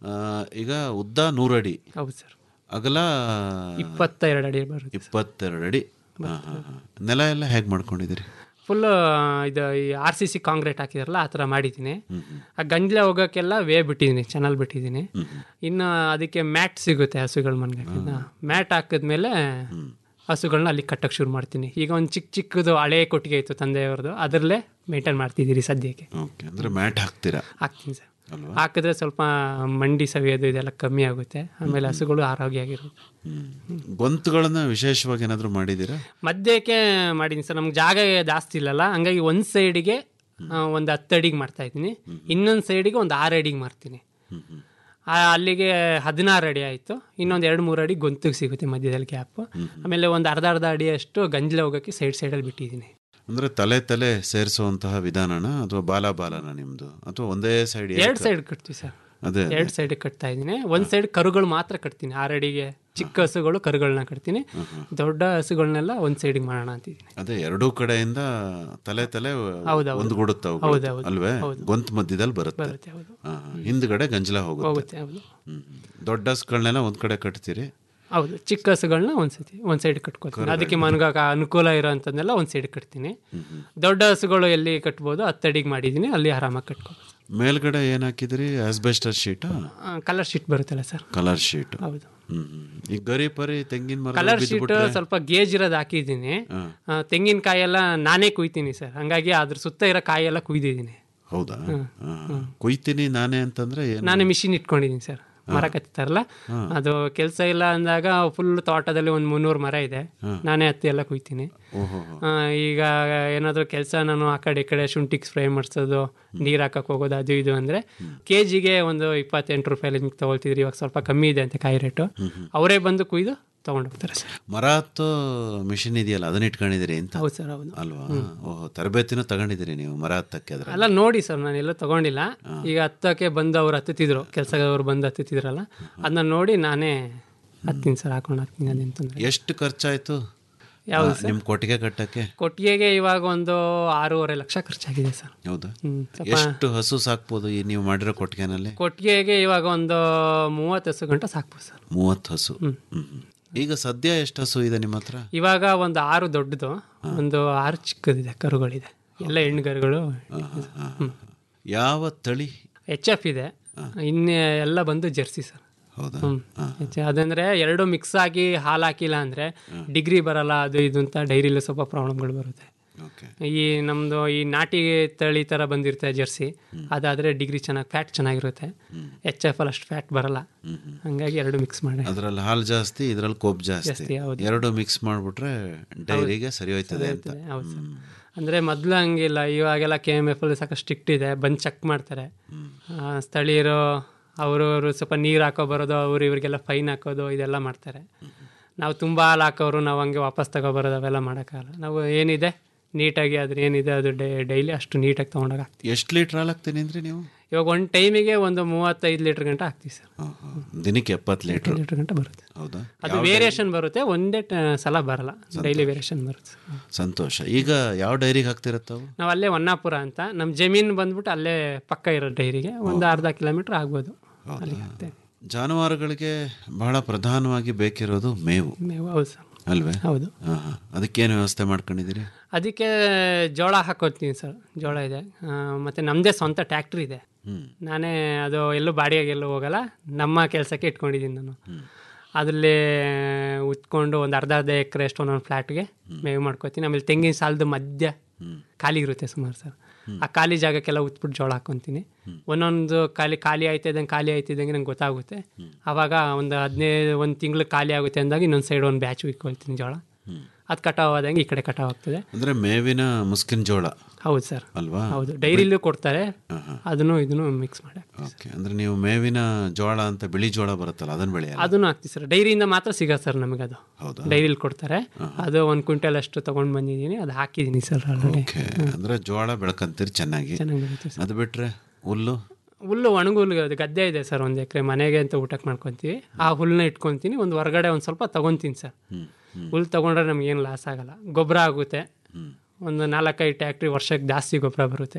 ಈಗ ಉದ್ದ ನೂರಡಿ ಹೌದು ಸರ್ ಅಗಲ ಇಪ್ಪತ್ತೆರಡು ಅಡಿ ಬರುತ್ತೆ ಇಪ್ಪತ್ತೆರಡು ಅಡಿ ಹಾಂ ಹಾಂ ಹಾಂ ನೆಲ ಎಲ್ಲ ಹೇಗೆ ಮಾಡ್ಕೊಂಡಿದ್ದೀರಿ ಫುಲ್ ಇದು ಈ ಆರ್ ಸಿ ಸಿ ಕಾಂಕ್ರೀಟ್ ಹಾಕಿದಾರಲ್ಲ ಆ ಥರ ಮಾಡಿದ್ದೀನಿ ಆ ಗಂಜಲ ಹೋಗೋಕ್ಕೆಲ್ಲ ವೇ ಬಿಟ್ಟಿದ್ದೀನಿ ಚಾನಲ್ ಬಿಟ್ಟಿದ್ದೀನಿ ಇನ್ನು ಅದಕ್ಕೆ ಮ್ಯಾಟ್ ಸಿಗುತ್ತೆ ಹಸುಗಳ ಮನ್ಗೆ ಮ್ಯಾಟ್ ಹಾಕಿದ್ಮೇಲೆ ಹಸುಗಳನ್ನ ಅಲ್ಲಿ ಕಟ್ಟಕ್ಕೆ ಶುರು ಮಾಡ್ತೀನಿ ಈಗ ಒಂದು ಚಿಕ್ಕ ಚಿಕ್ಕದು ಹಳೆ ಕೊಟ್ಟಿಗೆ ಇತ್ತು ತಂದೆಯವ್ರದ್ದು ಅದರಲ್ಲೇ ಮೇಂಟೈನ್ ಮಾಡ್ತಿದ್ದೀರಿ ಸದ್ಯಕ್ಕೆ ಓಕೆ ಅಂದ್ರೆ ಮ್ಯಾಟ್ ಹಾಕ್ತೀರಾ ಹಾಕ್ತೀನಿ ಸರ್ ಹಾಕಿದ್ರೆ ಸ್ವಲ್ಪ ಮಂಡಿ ಸವಿಯೋದು ಇದೆಲ್ಲ ಕಮ್ಮಿ ಆಗುತ್ತೆ ಆಮೇಲೆ ಹಸುಗಳು ಆರೋಗ್ಯ ಆಗಿರುತ್ತೆ ಗೊಂತುಗಳನ್ನ ವಿಶೇಷವಾಗಿ ಏನಾದರೂ ಮಾಡಿದ್ದೀರಾ ಮಧ್ಯಕ್ಕೆ ಮಾಡೀನಿ ಸರ್ ನಮ್ಗೆ ಜಾಗ ಜಾಸ್ತಿ ಇಲ್ಲಲ್ಲ ಹಂಗಾಗಿ ಒಂದು ಸೈಡಿಗೆ ಒಂದು ಹತ್ತು ಅಡಿಗೆ ಮಾಡ್ತಾ ಇದ್ದೀನಿ ಇನ್ನೊಂದು ಸೈಡಿಗೆ ಒಂದು ಆರು ಅಡಿಗೆ ಮಾಡ್ತೀನಿ ಆ, ಅಲ್ಲಿಗೆ ಹದಿನಾರು ಅಡಿ ಆಯಿತು ಇನ್ನೊಂದು ಎರಡು ಮೂರು ಅಡಿ ಗೊಂತಿಗೆ ಸಿಗುತ್ತೆ ಮಧ್ಯದಲ್ಲಿ ಗ್ಯಾಪ್ ಆಮೇಲೆ ಒಂದು ಅರ್ಧ ಅರ್ಧ ಅಡಿಯಷ್ಟು ಗಂಜಲ ಹೋಗೋಕ್ಕೆ ಸೈಡ್ ಸೈಡಲ್ಲಿ ಬಿಟ್ಟಿದ್ದೀನಿ ಅಂದ್ರೆ ತಲೆ ತಲೆ ಸೇರಿಸುವಂತಹ ವಿಧಾನನ ಅಥವಾ ಬಾಲ ಬಾಲನ ನಿಮ್ದು ಅಥವಾ ಒಂದೇ ಸೈಡ್ ಎರಡು ಸೈಡ್ ಕಟ್ತೀವಿ ಸರ್ ಅದೇ ಎರಡು ಸೈಡ್ ಕಟ್ತಾ ಇದ್ದೀನಿ ಒಂದು ಸೈಡ್ ಕರುಗಳು ಮಾತ್ರ ಕಟ್ತೀನಿ ಆರು ಅಡಿಗೆ ಚಿಕ್ಕ ಹಸುಗಳು ಕರುಗಳನ್ನ ಕಟ್ತೀನಿ ದೊಡ್ಡ ಹಸುಗಳನ್ನೆಲ್ಲ ಒಂದು ಸೈಡಿಗೆ ಮಾಡೋಣ ಅಂತಿದ್ದೀನಿ ಅದೇ ಎರಡೂ ಕಡೆಯಿಂದ ತಲೆ ತಲೆ ಹೌದೌದು. ಒಂದು ಗುಡುತ್ತ ಹೌದೌದು. ಅಲ್ವೇ ಹೌದು. ಗೊಂತ್ ಮಧ್ಯದಲ್ಲಿ ಬರುತ್ತೆ ಬರುತ್ತೆ, ಹೌದು. ಹಾ, ಹಾ. ಹಿಂದ್ಗಡೆ ಗಂಜಲ ಹೋಗುತ್ತೆ ಹೋಗುತ್ತೆ ಹೌದು ಹ್ಮ್. ದೊಡ್ಡ ಹಸುಗಳನ್ನೆಲ್ಲ ಒಂದ್ ಕಡೆ ಕಟ್ತೀರಿ ಹೌದು ಚಿಕ್ಕ ಹಸುಗಳನ್ನ ಒಂದು ಸತಿ ಒಂದು ಸೈಡ್ ಕಟ್ಕೊತೀನಿ ಅದಕ್ಕೆ ಮನ್ಗಾಕ ಅನುಕೂಲ ಇರೋಂಥದ್ದನ್ನೆಲ್ಲ ಒಂದು ಸೈಡ್ ಕಟ್ತೀನಿ ದೊಡ್ಡ ಹಸುಗಳು ಎಲ್ಲಿ ಕಟ್ಬೋದು ಹತ್ತಡಿಗೆ ಮಾಡಿದ್ದೀನಿ ಅಲ್ಲಿ ಆರಾಮಾಗಿ ಕಟ್ಕೋಬೋದು ಮೇಲ್ಗಡೆ ಏನ್ ಹಾಕಿದ್ರಿ ಆಸ್ಬೆಸ್ಟರ್ ಶೀಟ್ ಕಲರ್ ಶೀಟ್ ಬರುತ್ತಲ್ಲ ಸರ್ ಕಲರ್ ಶೀಟ್ ಹೌದು ಹ್ಮ್ ಹ್ಮ್. ಈ ಗರಿ ಪರಿ ತೆಂಗಿನ ಮರ ಕಲರ್ ಶೀಟ್ ಬಿದ್ದುಬಿಟ್ರೆ ಸ್ವಲ್ಪ ಗೇಜ್ ಇರೋದು ಹಾಕಿದ್ದೀನಿ ಆ, ತೆಂಗಿನಕಾಯಿ ಎಲ್ಲ ನಾನೇ ಕುಯ್ತೀನಿ ಸರ್ ಹಂಗಾಗಿ ಅದ್ರ ಸುತ್ತ ಇರೋ ಕಾಯೆಲ್ಲ ಕುಯ್ದಿದ್ದೀನಿ ಹೌದಾ ಹಾ, ಹಾ. ಕೊಯ್ತೀನಿ ನಾನೇ ಅಂತಂದ್ರೆ ಏನು ನಾನೇ ಮಿಷಿನ್ ಇಟ್ಕೊಂಡಿದ್ದೀನಿ ಸರ್ ಮರ ಕತ್ತಾರಲ್ಲ ಅದು ಕೆಲಸ ಇಲ್ಲ ಅಂದಾಗ ಫುಲ್ ತೋಟದಲ್ಲಿ ಒಂದು ಮುನ್ನೂರು ಮರ ಇದೆ ನಾನೇ ಹತ್ತಿ ಎಲ್ಲ ಕುಯ್ತೀನಿ ಓಹೋ ಆ, ಈಗ ಏನಾದರೂ ಕೆಲಸ ನಾನು ಆ ಕಡೆ ಈ ಕಡೆ ಶುಂಠಿಗೆ ಸ್ಪ್ರೇ ಮಾಡಿಸೋದು ನೀರು ಹಾಕಕ್ಕೆ ಹೋಗೋದು ಅದು ಇದು ಅಂದರೆ ಕೆ ಜಿಗೆ ಒಂದು ಇಪ್ಪತ್ತೆಂಟು ರೂಪಾಯಿ ನಿಮ್ಗೆ ತೊಗೊಳ್ತಿದ್ರಿ ಇವಾಗ ಸ್ವಲ್ಪ ಕಮ್ಮಿ ಇದೆ ಅಂತ ಕಾಯಿ ರೇಟು ಅವರೇ ಬಂದು ಕುಯ್ದು ತೊಗೊಂಡು ಹೋಗ್ತಾರೆ ಸರ್ ಮರ ಹತ್ತೋ ಮಿಷಿನ್ ಇದೆಯಲ್ಲ ಅದನ್ನ ಇಟ್ಕೊಂಡಿದ್ದೀರಿ ಅಂತ ಹೌದು ಸರ್ ಹೌದು ಅಲ್ವಾ ಓಹೋ ತರಬೇತಿನೂ ತಗೊಂಡಿದ್ದೀರಿ ನೀವು ಮರ ಹತ್ತಕ್ಕೆ ಅದ್ರ ಅಲ್ಲ ನೋಡಿ ಸರ್ ನಾನು ಎಲ್ಲೂ ತಗೊಂಡಿಲ್ಲ ಈಗ ಹತ್ತಕ್ಕೆ ಬಂದು ಅವ್ರು ಹತ್ತುತ್ತಿದ್ರು ಕೆಲಸದವ್ರು ಬಂದು ಹತ್ತುತ್ತಿದ್ರಲ್ಲ ಅದನ್ನ ನೋಡಿ ನಾನೇ ಹತ್ತೀನಿ ಸರ್ ಹಾಕೊಂಡು ಹತ್ತೀನಿ ಅದೇಂತಂದ್ರೆ ಎಷ್ಟು ಖರ್ಚಾಯ್ತು ಯಾವ್ದು ಆ, ನಿಮ್ ಕೊಟ್ಟಿಗೆ ಕಟ್ಟಕ್ಕೆ ಕೊಟ್ಟಿಗೆಗೆ ಇವಾಗ ಒಂದು ಆರೂವರೆ ಲಕ್ಷ ಖರ್ಚಾಗಿದೆ ಸರ್ ಹೌದಾ ಹ್ಮ್, ಸ್ವಲ್ಪ- ಎಷ್ಟು ಹಸು ಸಾಕ್ಬೋದು ಈ ನೀವು ಮಾಡಿರೋ ಕೊಟ್ಟಿಗೆನಲ್ಲಿ ಕೊಟ್ಟಿಗೆಗೆ ಇವಾಗ ಒಂದು ಮೂವತ್ತು ಹಸು ಗಂಟೆ ಸಾಕ್ಬೋದು ಸರ್ ಮೂವತ್ತು ಹಸು ಹ್ಮ್, ಹ್ಮ್. ಈಗ ಸದ್ಯ ಎಷ್ಟು ಹಸು ಇದೆ ನಿಮ್ಮ ಹತ್ರ ಇವಾಗ ಒಂದು ಆರು ದೊಡ್ಡದು ಒಂದು ಆರು ಚಿಕ್ಕದಿದೆ ಕರುಗಳಿದೆ ಎಲ್ಲ ಹೆಣ್ಣುಗರುಗಳು ಯಾವ ತಳಿ ಎಚ್ ಎಫ್ ಇದೆ ಇನ್ನೇ ಎಲ್ಲ ಬಂದು ಜರ್ಸಿ ಸರ್ ಹೌದಾ ಹ್ಮ್ ಹೆಚ್ಚು ಅದಂದ್ರೆ ಎರಡು ಮಿಕ್ಸ್ ಆಗಿ ಹಾಲು ಹಾಕಿಲ್ಲ ಅಂದ್ರೆ ಡಿಗ್ರಿ ಬರಲ್ಲ ಅದು ಇದು ಅಂತ ಡೈರಿಲಿ ಸ್ವಲ್ಪ ಪ್ರಾಬ್ಲಮ್ಗಳು ಬರುತ್ತೆ ಓಕೆ ಈ ನಮ್ದು ಈ ನಾಟಿ ತಳಿ ತರ ಬಂದಿರುತ್ತೆ ಜರ್ಸಿ ಅದಾದ್ರೆ ಡಿಗ್ರಿ ಚೆನ್ನಾಗಿ ಫ್ಯಾಟ್ ಚೆನ್ನಾಗಿರುತ್ತೆ ಎಚ್ ಎಫ್ ಅಲ್ಲಿ ಅಷ್ಟು ಫ್ಯಾಟ್ ಬರಲ್ಲ ಹಂಗಾಗಿ ಎರಡು ಮಿಕ್ಸ್ ಮಾಡಿ ಅದ್ರಲ್ಲಿ ಹಾಲು ಜಾಸ್ತಿ ಇದ್ರಲ್ಲಿ ಕೊಬ್ಬು ಜಾಸ್ತಿ ಜಾಸ್ತಿ, ಹೌದು. ಎರಡು ಮಿಕ್ಸ್ ಮಾಡ್ಬಿಟ್ರೆ ಡೈರಿಗೆ ಸರಿ ಹೋಯ್ತದೆ ಅಂತ ಹೌದು ಸರ್ ಅಂದರೆ ಮೊದಲು ಹಂಗಿಲ್ಲ ಇವಾಗೆಲ್ಲ ಕೆ ಎಮ್ ಎಫ್ ಅಲ್ಲಿ ಸಾಕಷ್ಟು ಸ್ಟ್ರಿಕ್ಟ್ ಇದೆ ಬಂದು ಚೆಕ್ ಮಾಡ್ತಾರೆ ಆ, ಸ್ಥಳೀಯರು ಅವರು ಅವರು ಸ್ವಲ್ಪ ನೀರು ಹಾಕೋ ಬರೋದು ಅವರು ಇವರಿಗೆಲ್ಲ ಫೈನ್ ಹಾಕೋದು ಇದೆಲ್ಲ ಮಾಡ್ತಾರೆ ನಾವು ತುಂಬ ಹಾಲು ಹಾಕೋರು ನಾವು ಹಂಗೆ ವಾಪಸ್ ತಗೊಬರೋದು ಅವೆಲ್ಲ ಮಾಡೋಕ್ಕಾಗಲ್ಲ ನಾವು ಏನಿದೆ ನೀಟಾಗಿ ಅದ್ರ ಏನಿದೆ ಅದು ಡೇ ಡೈಲಿ ಅಷ್ಟು ನೀಟಾಗಿ ತೊಗೊಂಡೋಗಿ ಹಾಕ್ತೀವಿ ಎಷ್ಟು ಲೀಟ್ರ್ ಹಾಲು ಹಾಕ್ತೀನಿ ಅಂದ್ರೆ ನೀವು ಇವಾಗ ಒಂದು ಟೈಮಿಗೆ ಒಂದು ಮೂವತ್ತೈದು ಲೀಟ್ರ್ ಗಂಟೆ ಹಾಕ್ತೀವಿ ಸರ್ ದಿನಕ್ಕೆ ಎಪ್ಪತ್ತು ಲೀಟ್ರ್ ಲೀಟ್ರ್ ಗಂಟೆ ಬರುತ್ತೆ ಹೌದಾ ಅದು ವೇರಿಯೇಷನ್ ಬರುತ್ತೆ ಒಂದೇ ಟ- ಸಲ ಬರಲ್ಲ ಡೈಲಿ ವೇರಿಯೇಷನ್ ಬರುತ್ತೆ ಸಂತೋಷ ಈಗ ಯಾವ ಡೈರಿಗೆ ಹಾಕ್ತಿರತ್ತವು ನಾವು ಅಲ್ಲೇ ಹೊನ್ನಾಪುರ ಅಂತ ನಮ್ಮ ಜಮೀನು ಬಂದ್ಬಿಟ್ಟು ಅಲ್ಲೇ ಪಕ್ಕ ಇರೋ ಡೈರಿಗೆ ಒಂದು ಅರ್ಧ ಕಿಲೋಮೀಟ್ರ್ ಆಗ್ಬೋದು ಅಲ್ಲಿಗೆ ಹಾಕ್ತೇವೆ ಜಾನುವಾರುಗಳಿಗೆ ಬಹಳ ಪ್ರಧಾನವಾಗಿ ಬೇಕಿರೋದು ಮೇವು ಮೇವು ಹೌದು ಸರ್ ಅಲ್ವೇ ಹೌದು ಹಾಂ ಹಾಂ ಅದಕ್ಕೇನು ವ್ಯವಸ್ಥೆ ಮಾಡ್ಕೊಂಡಿದ್ದೀರಿ ಅದಕ್ಕೆ ಜೋಳ ಹಾಕೋತೀನಿ ಸರ್ ಜೋಳ ಇದೆ ಆ, ಮತ್ತೆ ನಮ್ಮದೇ ಸ್ವಂತ ಟ್ಯಾಕ್ಟ್ರಿ ಇದೆ ನಾನೇ ಅದು ಎಲ್ಲೂ ಬಾಡಿಗೆಗೆ ಎಲ್ಲೂ ಹೋಗಲ್ಲ ನಮ್ಮ ಕೆಲಸಕ್ಕೆ ಇಟ್ಕೊಂಡಿದ್ದೀನಿ ನಾನು ಅದರಲ್ಲಿ ಉತ್ಕೊಂಡು ಒಂದು ಅರ್ಧ ಅರ್ಧ ಎಕರೆ ಅಷ್ಟು ಒಂದೊಂದು ಫ್ಲ್ಯಾಟ್ಗೆ ಮೇವು ಮಾಡ್ಕೋತೀನಿ ಆಮೇಲೆ ತೆಂಗಿನ ಸಾಲದ ಮಧ್ಯ ಖಾಲಿ ಇರುತ್ತೆ ಸುಮಾರು ಸರ್ ಆ ಖಾಲಿ ಜಾಗಕ್ಕೆಲ್ಲ ಉತ್ಬಿಟ್ಟು ಜೋಳ ಹಾಕ್ಕೊತೀನಿ ಒಂದೊಂದು ಖಾಲಿ ಖಾಲಿ ಆಯ್ತಿದ್ದಂಗೆ ಖಾಲಿ ಆಯ್ತಿದ್ದಂಗೆ ನಂಗೆ ಗೊತ್ತಾಗುತ್ತೆ ಆವಾಗ ಒಂದು ಹದಿನೈದು ಒಂದು ತಿಂಗಳು ಖಾಲಿ ಆಗುತ್ತೆ ಅಂದಾಗ ಇನ್ನೊಂದು ಸೈಡ್ ಒಂದು ಬ್ಯಾಚ್ ಇಕ್ಕೊಳ್ತೀನಿ ಜೋಳ ಅದು ಕಟಾವ್ ಆದಂಗೆ ಈ ಕಡೆ ಕಟಾವ್ ಆಗ್ತದೆ ಅಂದರೆ ಮೇವಿನ ಮುಸ್ಕಿನ ಜೋಳ ಹೌದು ಸರ್ ಅಲ್ವಾ ಹೌದು ಡೈರಿಲೂ ಕೊಡ್ತಾರೆ ಅದನ್ನು ಇದನ್ನು ಮಿಕ್ಸ್ ಮಾಡಿ ಹಾಕ್ತೀವಿ. ಓಕೆ ಅಂದರೆ ನೀವು ಮೇವಿನ ಜೋಳ ಅಂತ ಬಿಳಿ ಜೋಳ ಬರುತ್ತಲ್ಲ ಅದನ್ನು ಬೆಳೆಯಲ್ಲ ಅದನ್ನು ಹಾಕ್ತೀವಿ ಸರ್ ಡೈರಿಯಿಂದ ಮಾತ್ರ ಸಿಗತ್ತೆ ಸರ್ ನಮಗೆ ಅದು ಹೌದಾ? ಡೈರಿಲಿ ಕೊಡ್ತಾರೆ ಅದು ಒಂದು ಕ್ವಿಂಟಲ್ ಅಷ್ಟು ತೊಗೊಂಡು ಬಂದಿದ್ದೀನಿ ಅದು ಹಾಕಿದ್ದೀನಿ ಸರ್ ಆಲ್ರೆಡಿ ಓಕೆ ಅಂದರೆ ಜೋಳ ಬೆಳ್ಕಂತೀರಿ ಚೆನ್ನಾಗಿ ಚೆನ್ನಾಗಿ ಬೆಳೀತು ಸರ್ ಅದು ಬಿಟ್ಟರೆ ಹುಲ್ಲು ಹುಲ್ಲು ಒಣಗುಲ್ಲು ಅದು ಗದ್ದೆ ಇದೆ ಸರ್ ಒಂದು ಎಕರೆ ಮನೆಗೆ ಅಂತ ಊಟಕ್ಕೆ ಮಾಡ್ಕೊತೀವಿ ಆ ಹುಲ್ಲನ್ನ ಇಟ್ಕೊತೀನಿ ಒಂದು ಹೊರಗಡೆ ಒಂದು ಸ್ವಲ್ಪ ತೊಗೊತೀನಿ ಸರ್ ಹುಲ್ಲು ತೊಗೊಂಡ್ರೆ ನಮಗೇನು ಲಾಸ್ ಆಗಲ್ಲ ಗೊಬ್ಬರ ಆಗುತ್ತೆ ಒಂದು ನಾಲ್ಕೈದು ಟ್ಯಾಕ್ಟ್ರಿ ವರ್ಷಕ್ಕೆ ಜಾಸ್ತಿ ಗೊಬ್ಬರ ಬರುತ್ತೆ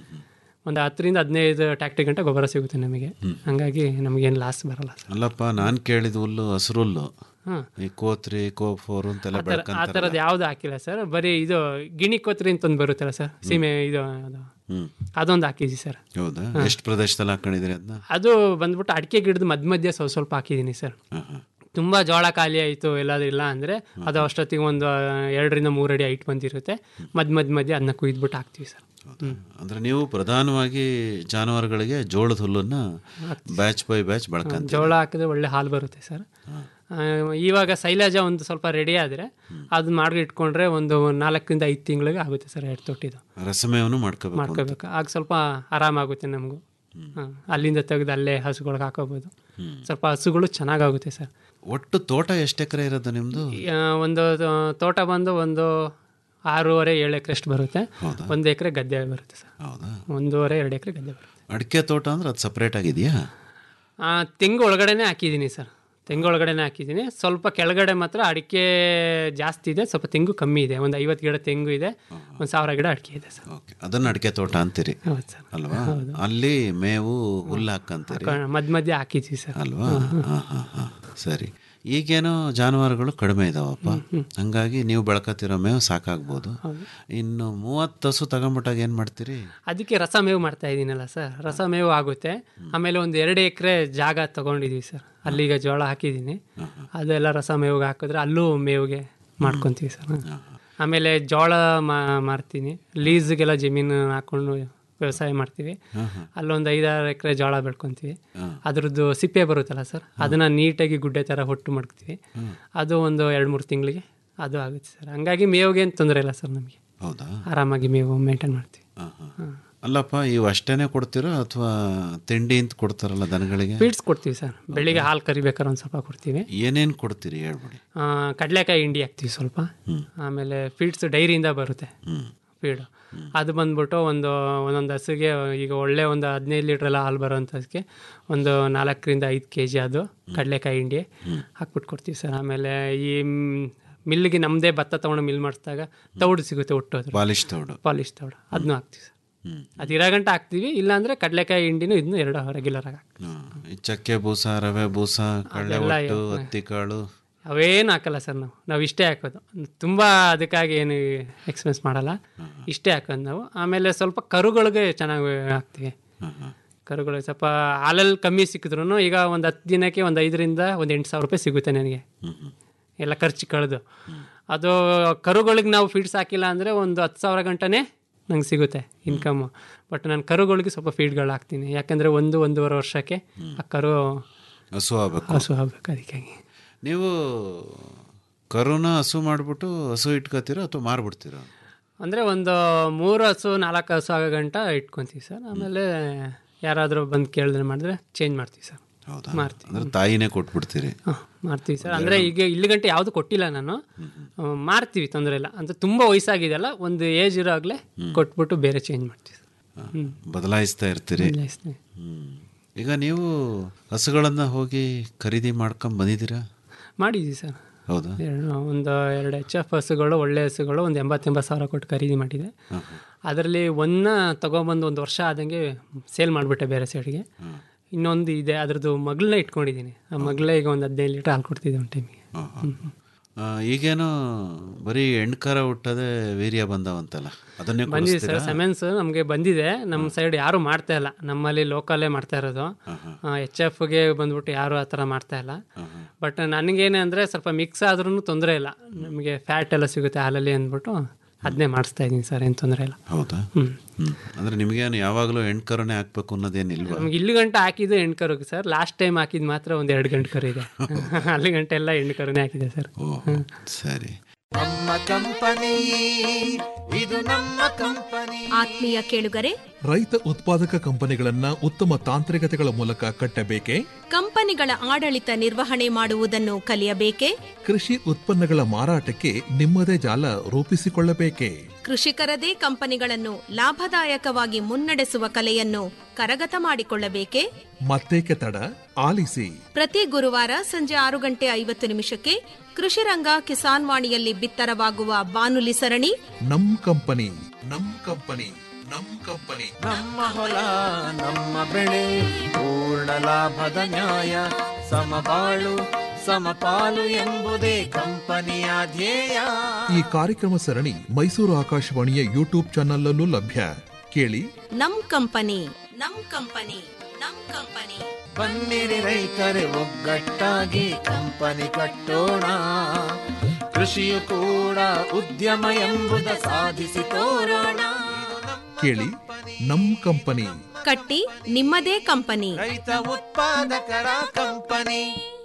ಒಂದು ಹತ್ತರಿಂದ ಹದಿನೈದು ಟ್ಯಾಕ್ಟ್ರಿ ಗಂಟೆ ಗೊಬ್ಬರ ಸಿಗುತ್ತೆ ನಮಗೆ ಹಂಗಾಗಿ ನಮಗೇನು ಲಾಸ್ ಬರಲ್ಲ ಸರ್ ಅಲ್ಲಪ್ಪ ನಾನು ಕೇಳಿದ ಹುಲ್ಲು ಹಸಿರು ಹುಲ್ಲು ಹಾಂ ಈ ಕೋತ್ರಿ ಕೋಫೋರ್ ಅಂತೆಲ್ಲ ಆ ಥರ ಆ ಬೆಳ್ಕಂತಾರಲ್ಲ ಥರದ್ದು ಯಾವುದು ಹಾಕಿಲ್ಲ ಸರ್ ಬರೀ ಇದು ಗಿಣಿ ಕೊತ್ರಿ ಅಂತ ಒಂದು ಬರುತ್ತಲ್ಲ ಸರ್ ಸೀಮೆ ಇದು ಅದು ಹ್ಮ್ ಅದೊಂದು ಹಾಕಿದ್ವಿ ಸರ್ ಹೌದಾ ಎಷ್ಟು ಪ್ರದೇಶದಲ್ಲಿ ಹಾಕೊಂಡಿದ್ದೀರಿ ಅದನ್ನ ಅದು ಬಂದ್ಬಿಟ್ಟು ಅಡಿಕೆ ಗಿಡದ ಮಧ್ಯ ಮಧ್ಯೆ ಸ್ವಲ್ಪ ಸ್ವಲ್ಪ ಹಾಕಿದ್ದೀನಿ ಸರ್ ತುಂಬ ಜೋಳ ಖಾಲಿ ಆಯಿತು ಎಲ್ಲಾದ್ರೂ ಇಲ್ಲ ಅಂದರೆ ಅದು ಅಷ್ಟೊತ್ತಿಗೆ ಒಂದು ಎರಡರಿಂದ ಮೂರು ಅಡಿ ಹೈಟ್ ಬಂದಿರುತ್ತೆ ಮಧ್ಯ ಮಧ್ಯ ಮಧ್ಯೆ ಅದನ್ನ ಕುಯ್ದ್ಬಿಟ್ಟು ಹಾಕ್ತೀವಿ ಸರ್ ಅಂದ್ರೆ ನೀವು ಪ್ರಧಾನವಾಗಿ ಜಾನುವಾರುಗಳಿಗೆ ಜೋಳದ ಹುಲ್ಲನ್ನ ಬ್ಯಾಚ್ ಬೈ ಬ್ಯಾಚ್ ಬೆಳ್ಕಂತ ಜೋಳ ಹಾಕಿದ್ರೆ ಒಳ್ಳೆ ಹಾಲು ಬರುತ್ತೆ ಸರ್ ಆ, ಇವಾಗ ಶೈಲಜ ಒಂದು ಸ್ವಲ್ಪ ರೆಡಿ ಆದರೆ ಅದನ್ನ ಮಾಡಿ ಇಟ್ಕೊಂಡ್ರೆ ಒಂದು ನಾಲ್ಕರಿಂದ ಐದು ತಿಂಗಳಿಗೆ ಆಗುತ್ತೆ ಸರ್ ಎರಡು ತೊಟ್ಟಿದು ರಸಮೇವನ್ನು ಮಾಡ್ಕೋಬೇಕು ಅಂತ. ಮಾಡ್ಕೋಬೇಕು ಆಗ ಸ್ವಲ್ಪ ಆರಾಮಾಗುತ್ತೆ ನಮಗೂ ಹಾಂ ಅಲ್ಲಿಂದ ತೆಗೆದು ಅಲ್ಲೇ ಹಸುಗಳಿಗೆ ಹಾಕೋಬೋದು ಸ್ವಲ್ಪ ಹಸುಗಳು ಚೆನ್ನಾಗಾಗುತ್ತೆ ಸರ್ ಒಟ್ಟು ತೋಟ ಎಷ್ಟು ಎಕರೆ ಇರೋದು ನಿಮ್ದು ಆ, ಒಂದು ತೋ- ತೋಟ ಬಂದು ಒಂದು ಆರೂವರೆ ಏಳು ಎಕರೆ ಅಷ್ಟು ಬರುತ್ತೆ ಒಂದು ಎಕರೆ ಗದ್ದೆ ಬರುತ್ತೆ ಸರ್ ಹೌದಾ ಒಂದೂವರೆ ಎರಡು ಎಕರೆ ಗದ್ದೆ ಬರುತ್ತೆ ಅಡಿಕೆ ತೋಟ ಅಂದ್ರೆ ಅದು ಸಪ್ರೇಟ್ ಆಗಿದೆಯಾ ಆ, ತೆಂಗು ಒಳಗಡೆನೆ ಹಾಕಿದ್ದೀನಿ ಸರ್ ತೆಂಗು ಒಳಗಡೆನೆ ಹಾಕಿದ್ದೀನಿ ಸ್ವಲ್ಪ ಕೆಳಗಡೆ ಮಾತ್ರ ಅಡಿಕೆ ಜಾಸ್ತಿ ಇದೆ ಸ್ವಲ್ಪ ತೆಂಗು ಕಮ್ಮಿ ಇದೆ ಒಂದು ಐವತ್ತು ಗಿಡ ತೆಂಗು ಇದೆ ಒಂದು ಸಾವಿರ ಗಿಡ ಅಡಿಕೆ ಇದೆ ಸರ್ ಅದನ್ನ ಅಡಿಕೆ ತೋಟ ಅಂತೀರಿ ಹೌದು ಸರ್ ಅಲ್ವಾ ಅಲ್ಲಿ ಮೇವು ಹುಲ್ಲು ಹಾಕಂತೀರಿ ಮಧ್ಯ ಮಧ್ಯೆ ಹಾಕಿದ್ವಿ ಸರ್ ಅಲ್ವಾ ಹಾ, ಹಾ, ಹಾ. ಸರಿ ಈಗೇನೋ ಜಾನುವಾರುಗಳು ಕಡಿಮೆ ಇದಾವಪ್ಪ ಹಂಗಾಗಿ ನೀವು ಬೆಳ್ಕತ್ತಿರೋ ಮೇವು ಸಾಕಾಗ್ಬೋದು ಇನ್ನು ಮೂವತ್ತು ಹಸು ತಗೊಂಬಿಟ್ಟಾಗ ಏನು ಮಾಡ್ತೀರಿ ಅದಕ್ಕೆ ರಸ ಮೇವು ಮಾಡ್ತಾ ಇದ್ದೀನಲ್ಲ ಸರ್ ರಸ ಮೇವು ಆಗುತ್ತೆ ಆಮೇಲೆ ಒಂದು ಎರಡು ಎಕರೆ ಜಾಗ ತಗೊಂಡಿದ್ದೀವಿ ಸರ್ ಅಲ್ಲಿಗ ಜೋಳ ಹಾಕಿದ್ದೀನಿ ಅದೆಲ್ಲ ರಸ ಮೇವಿಗೆ ಹಾಕಿದ್ರೆ ಅಲ್ಲೂ ಮೇವಿಗೆ ಮಾಡ್ಕೊತೀವಿ ಸರ್ ಆಮೇಲೆ ಜೋಳ ಮಾ ಮಾರ್ತೀನಿ ಲೀಸ್ಗೆಲ್ಲ ಜಮೀನು ಹಾಕೊಂಡು ವ್ಯವಸಾಯ ಮಾಡ್ತೀವಿ ಅಲ್ಲೊಂದು ಐದಾರು ಎಕರೆ ಜೋಳ ಬೆಳ್ಕೊತೀವಿ ಅದ್ರದ್ದು ಸಿಪ್ಪೆ ಬರುತ್ತಲ್ಲ ಸರ್ ಅದನ್ನ ನೀಟಾಗಿ ಗುಡ್ಡೆ ಥರ ಹೊಟ್ಟು ಮಾಡ್ತೀವಿ ಅದು ಒಂದು ಎರಡು ಮೂರು ತಿಂಗಳಿಗೆ ಅದು ಆಗುತ್ತೆ ಸರ್ ಹಂಗಾಗಿ ಮೇವಿಗೆ ಏನು ತೊಂದರೆ ಇಲ್ಲ ಸರ್ ನಮಗೆ ಹೌದಾ ಆರಾಮಾಗಿ ಮೇವು ಮೇಂಟೈನ್ ಮಾಡ್ತೀವಿ ಹಾ, ಹಾ. ಅಲ್ಲಪ್ಪ ಇವು ಅಷ್ಟೇನೆ ಕೊಡ್ತೀರೋ ಅಥವಾ ತಿಂಡಿ ಅಂತ ಕೊಡ್ತಾರಲ್ಲ ದನಗಳಿಗೆ ಫೀಡ್ಸ್ ಕೊಡ್ತೀವಿ ಸರ್ ಬೆಳಿಗ್ಗೆ ಹಾಲು ಕರಿಬೇಕಾದ್ರೆ ಒಂದು ಸ್ವಲ್ಪ ಕೊಡ್ತೀವಿ ಏನೇನು ಕೊಡ್ತೀರಿ ಹೇಳ್ಬಿಡಿ ಆ, ಕಡಲೆಕಾಯಿ ಹಿಂಡಿ ಹಾಕ್ತೀವಿ ಸ್ವಲ್ಪ ಆಮೇಲೆ ಫೀಡ್ಸ್ ಡೈರಿಯಿಂದ ಬರುತ್ತೆ ಫೀಡು ಅದು ಬಂದ್ಬಿಟ್ಟು ಒಂದು ಒಂದೊಂದು ಹಸುಗೆ ಈಗ ಒಳ್ಳೆ ಒಂದು ಹದಿನೈದು ಲೀಟ್ರೆಲ್ಲ ಹಾಲು ಬರೋಂಥದಕ್ಕೆ ಒಂದು ನಾಲ್ಕರಿಂದ ಐದು ಕೆ ಜಿ ಅದು ಕಡಲೆಕಾಯಿ ಹಿಂಡಿ ಹಾಕ್ಬಿಟ್ಟು ಕೊಡ್ತೀವಿ ಸರ್ ಆಮೇಲೆ ಈ ಮಿಲ್ಗೆ ನಮ್ಮದೇ ಭತ್ತ ತೊಗೊಂಡು ಮಿಲ್ ಮಾಡಿಸಿದಾಗ ತೌಡು ಸಿಗುತ್ತೆ ಒಟ್ಟು ಪಾಲಿಶ್ ತೌಡು ಪಾಲಿಶ್ ತೌಡು ಅದನ್ನು ಹಾಕ್ತೀವಿ ಸರ್ ಅದು ಇರೋ ಗಂಟೆ ಹಾಕ್ತೀವಿ ಇಲ್ಲಾಂದರೆ ಕಡಲೆಕಾಯಿ ಹಿಂಡಿನೂ ಇದನ್ನು ಎರಡು ರೆಗ್ಯುಲರ್ ಆಗಿ ಹಾಕ್ತೀವಿ ಈ ಚಕ್ಕೆ ಬೂಸ ರವೆ ಬೂಸ ಕಳ್ಳೆ ಅದೆಲ್ಲ ಒಟ್ಟು ಏನು- ಹತ್ತಿ ಕಾಳು ಅವೇನು ಹಾಕಲ್ಲ ಸರ್ ನಾವು ನಾವು ಇಷ್ಟೇ ಹಾಕೋದು ತುಂಬ ಅದಕ್ಕಾಗಿ ಏನು ಎಕ್ಸ್ಪೆನ್ಸ್ ಮಾಡಲ್ಲ ಇಷ್ಟೇ ಹಾಕೋದು ನಾವು ಆಮೇಲೆ ಸ್ವಲ್ಪ ಕರುಗಳಿಗೆ ಚೆನ್ನಾಗಿ ಹಾಕ್ತೀವಿ ಕರುಗಳು ಸ್ವಲ್ಪ ಹಾಲಲ್ಲಿ ಕಮ್ಮಿ ಸಿಕ್ಕಿದ್ರು ಈಗ ಒಂದು ಹತ್ತು ದಿನಕ್ಕೆ ಒಂದು ಐದರಿಂದ ಒಂದು ಎಂಟು ಸಾವಿರ ರೂಪಾಯಿ ಸಿಗುತ್ತೆ ನನಗೆ ಎಲ್ಲ ಖರ್ಚು ಕಳೆದು ಅದು ಕರುಗಳಿಗೆ ನಾವು ಫೀಡ್ಸ್ ಹಾಕಿಲ್ಲ ಅಂದರೆ ಒಂದು ಹತ್ತು ಸಾವಿರ ಗಂಟನೇ ನಂಗೆ ಸಿಗುತ್ತೆ ಇನ್ಕಮ್ಮು ಬಟ್ ನಾನು ಕರುಗಳಿಗೆ ಸ್ವಲ್ಪ ಫೀಡ್ಗಳು ಹಾಕ್ತೀನಿ ಯಾಕಂದರೆ ಒಂದು ಒಂದೂವರೆ ವರ್ಷಕ್ಕೆ ಆ ಕರು ಹಸು ಆಗ್ಬೇಕು ಹಸು ಆಗ್ಬೇಕು ಅದಕ್ಕಾಗಿ ನೀವು ಕರುನ ಹಸು ಮಾಡಿಬಿಟ್ಟು ಹಸು ಇಟ್ಕೋತೀರೋ ಅಥವಾ ಮಾರ್ಬಿಡ್ತೀರೋ ಅಂದರೆ ಒಂದು ಮೂರು ಹಸು ನಾಲ್ಕು ಹಸು ಆಗೋ ಗಂಟ ಇಟ್ಕೊತೀವಿ ಸರ್ ಆಮೇಲೆ ಯಾರಾದರೂ ಬಂದು ಕೇಳಿದ್ರೆ ಮಾಡಿದ್ರೆ ಚೇಂಜ್ ಮಾಡ್ತೀವಿ ಸರ್ ಹೌದಾ ಮಾಡ್ತೀವಿ ಅಂದ್ರೆ ತಾಯಿನೇ ಕೊಟ್ಬಿಡ್ತೀರಿ ಹಾಂ ಮಾಡ್ತೀವಿ ಸರ್ ಅಂದರೆ ಈಗ ಇಲ್ಲಿ ಗಂಟೆ ಯಾವುದು ಕೊಟ್ಟಿಲ್ಲ ನಾನು ಆ, ಮಾರ್ತೀವಿ ತೊಂದರೆ ಇಲ್ಲ ಅಂತ ತುಂಬ ವಯಸ್ಸಾಗಿದೆಯಲ್ಲ ಒಂದು ಏಜ್ ಇರೋ ಆಗಲೇ ಕೊಟ್ಬಿಟ್ಟು ಬೇರೆ ಚೇಂಜ್ ಮಾಡ್ತೀವಿ ಸರ್ ಹ್ಞೂ ಬದಲಾಯಿಸ್ತಾ ಇರ್ತೀರಿ ಬದಲಾಯಿಸ್ತೀವಿ. ಹ್ಮ್. ಈಗ ನೀವು ಹಸುಗಳನ್ನ ಹೋಗಿ ಖರೀದಿ ಮಾಡ್ಕೊಂಡ್ ಬಂದಿದ್ದೀರಾ ಮಾಡಿದ್ದೀವಿ ಸರ್ ಹೌದಾ ಎರಡು ಒಂದು ಎರಡು ಎಚ್ ಎಫ್ ಹಸುಗಳು ಒಳ್ಳೆ ಹಸುಗಳು ಒಂದು ಎಂಬತ್ತೆಂಬತ್ತು ಸಾವಿರ ಕೊಟ್ಟು ಖರೀದಿ ಮಾಡಿದೆ ಅದರಲ್ಲಿ ಒಂದನ್ನ ತಗೊಬಂದು ಒಂದು ವರ್ಷ ಆದಂಗೆ ಸೇಲ್ ಮಾಡಿಬಿಟ್ಟೆ ಬೇರೆ ಸೈಡ್ಗೆ ಇನ್ನೊಂದು ಇದೆ ಅದ್ರದ್ದು ಮಗಳನ್ನ ಇಟ್ಕೊಂಡಿದ್ದೀನಿ ಆ ಮಗಳೇ ಈಗ ಒಂದು ಹದಿನೈದು ಲೀಟ್ರ್ ಹಾಲು ಕೊಡ್ತಿದ್ದೆ ಒಂದು ಟೈಮಿಗೆ ಆ, ಈಗೇನೋ ಬರೀ ಎಣ್ಕಾರ ಹುಟ್ಟದೆ ವೀರ್ಯ ಬಂದವಂತಲ್ಲ ಅದನ್ನೇ ಬಂದಿದೆ ಕೊಡಿಸ್ತೀರಾ ಸರ್ ಸೆಮೆನ್ಸ್ ನಮಗೆ ಬಂದಿದೆ ನಮ್ಮ ಸೈಡ್ ಯಾರು ಮಾಡ್ತಾ ಇಲ್ಲ ನಮ್ಮಲ್ಲಿ ಲೋಕಲ್ಲೇ ಮಾಡ್ತಾ ಇರೋದು ಎಚ್ ಎಫ್ಗೆ ಬಂದ್ಬಿಟ್ಟು ಯಾರು ಆ ಥರ ಮಾಡ್ತಾ ಇಲ್ಲ ಬಟ್ ನನಗೇನೆ ಅಂದರೆ ಸ್ವಲ್ಪ ಮಿಕ್ಸ್ ಆದ್ರೂ ತೊಂದರೆ ಇಲ್ಲ ನಮಗೆ ಫ್ಯಾಟ್ ಎಲ್ಲ ಸಿಗುತ್ತೆ ಹಾಲಲ್ಲಿ ಅಂದ್ಬಿಟ್ಟು ಅದನ್ನೇ ಮಾಡಿಸ್ತಾ ಇದ್ದೀನಿ ಸರ್ ಏನು ತೊಂದರೆ ಇಲ್ಲ ಹೌದಾ ಹ್ಮ್. ಹ್ಮ್. ಅಂದ್ರೆ ನಿಮಗೇನು ಯಾವಾಗಲೂ ಎಣ್ಕರನೇ ಹಾಕ್ಬೇಕು ಅನ್ನೋದೇನಿಲ್ವಾ ನಮ್ಗೆ ಇಲ್ಲಿ ಗಂಟೆ ಹಾಕಿದ್ದು ಎಂಟು ಕರುಗೆ ಸರ್ ಲಾಸ್ಟ್ ಟೈಮ್ ಹಾಕಿದ್ದು ಮಾತ್ರ ಒಂದು ಎರಡು ಗಂಟೆ ಕರು ಇದೆ ಅಲ್ಲಿ ಗಂಟೆ ಎಲ್ಲ ಎಂಟು ಕರುನೇ ಹಾಕಿದೆ ಸರ್ ಓಹೋ ಸರಿ ನಮ್ಮ ಕಂಪನಿ ಇದು ನಮ್ಮ ಕಂಪನಿ ಆತ್ಮೀಯ ಕೇಳುಗರೆ ರೈತ ಉತ್ಪಾದಕ ಕಂಪನಿಗಳನ್ನ ಉತ್ತಮ ತಾಂತ್ರಿಕತೆಗಳ ಮೂಲಕ ಕಟ್ಟಬೇಕೆ ಕಂಪನಿಗಳ ಆಡಳಿತ ನಿರ್ವಹಣೆ ಮಾಡುವುದನ್ನು ಕಲಿಯಬೇಕೆ ಕೃಷಿ ಉತ್ಪನ್ನಗಳ ಮಾರಾಟಕ್ಕೆ ನಿಮ್ಮದೇ ಜಾಲ ರೂಪಿಸಿಕೊಳ್ಳಬೇಕೆ ಕೃಷಿಕರದೇ ಕಂಪನಿಗಳನ್ನು ಲಾಭದಾಯಕವಾಗಿ ಮುನ್ನಡೆಸುವ ಕಲೆಯನ್ನು ಕರಗತ ಮಾಡಿಕೊಳ್ಳಬೇಕೆ ಮತ್ತೇಕೆ ತಡ ಆಲಿಸಿ ಪ್ರತಿ ಗುರುವಾರ ಸಂಜೆ ಆರು ಗಂಟೆ ಐವತ್ತು ನಿಮಿಷಕ್ಕೆ ಕೃಷಿರಂಗ ಕಿಸಾನ್ ವಾಣಿಯಲ್ಲಿ ಬಿತ್ತರವಾಗುವ ಬಾನುಲಿ ಸರಣಿ ನಮ್ ಕಂಪನಿ ನಮ್ ಕಂಪನಿ ನಮ್ ಕಂಪನಿ ನಮ್ಮ ಹೊಲ ನಮ್ಮ ಬೆಳೆ ಪೂರ್ಣ ಲಾಭದ ನ್ಯಾಯ ಸಮಬಾಳು ಸಮಪಾಲು ಎಂಬುದೇ ಕಂಪನಿಯ ಧ್ಯೇಯ ಈ ಕಾರ್ಯಕ್ರಮ ಸರಣಿ ಮೈಸೂರು ಆಕಾಶವಾಣಿಯ ಯೂಟ್ಯೂಬ್ ಚಾನಲ್ಲೂ ಲಭ್ಯ ಕೇಳಿ ನಮ್ ಕಂಪನಿ ನಮ್ ಕಂಪನಿ ನಮ್ ಕಂಪನಿ ಬನ್ನಿರಿ ರೈತರೆ ಒಗ್ಗಟ್ಟಾಗಿ ಕಂಪನಿ ಕಟ್ಟೋಣ ಕೃಷಿಯು ಕೂಡ ಉದ್ಯಮ ಎಂಬುದ ಸಾಧಿಸಿ ತೋರೋಣ ಕೇಳಿ ನಮ್ ಕಂಪನಿ ಕಟ್ಟಿ ನಿಮ್ಮದೇ ಕಂಪನಿ ರೈತ ಉತ್ಪಾದಕರ ಕಂಪನಿ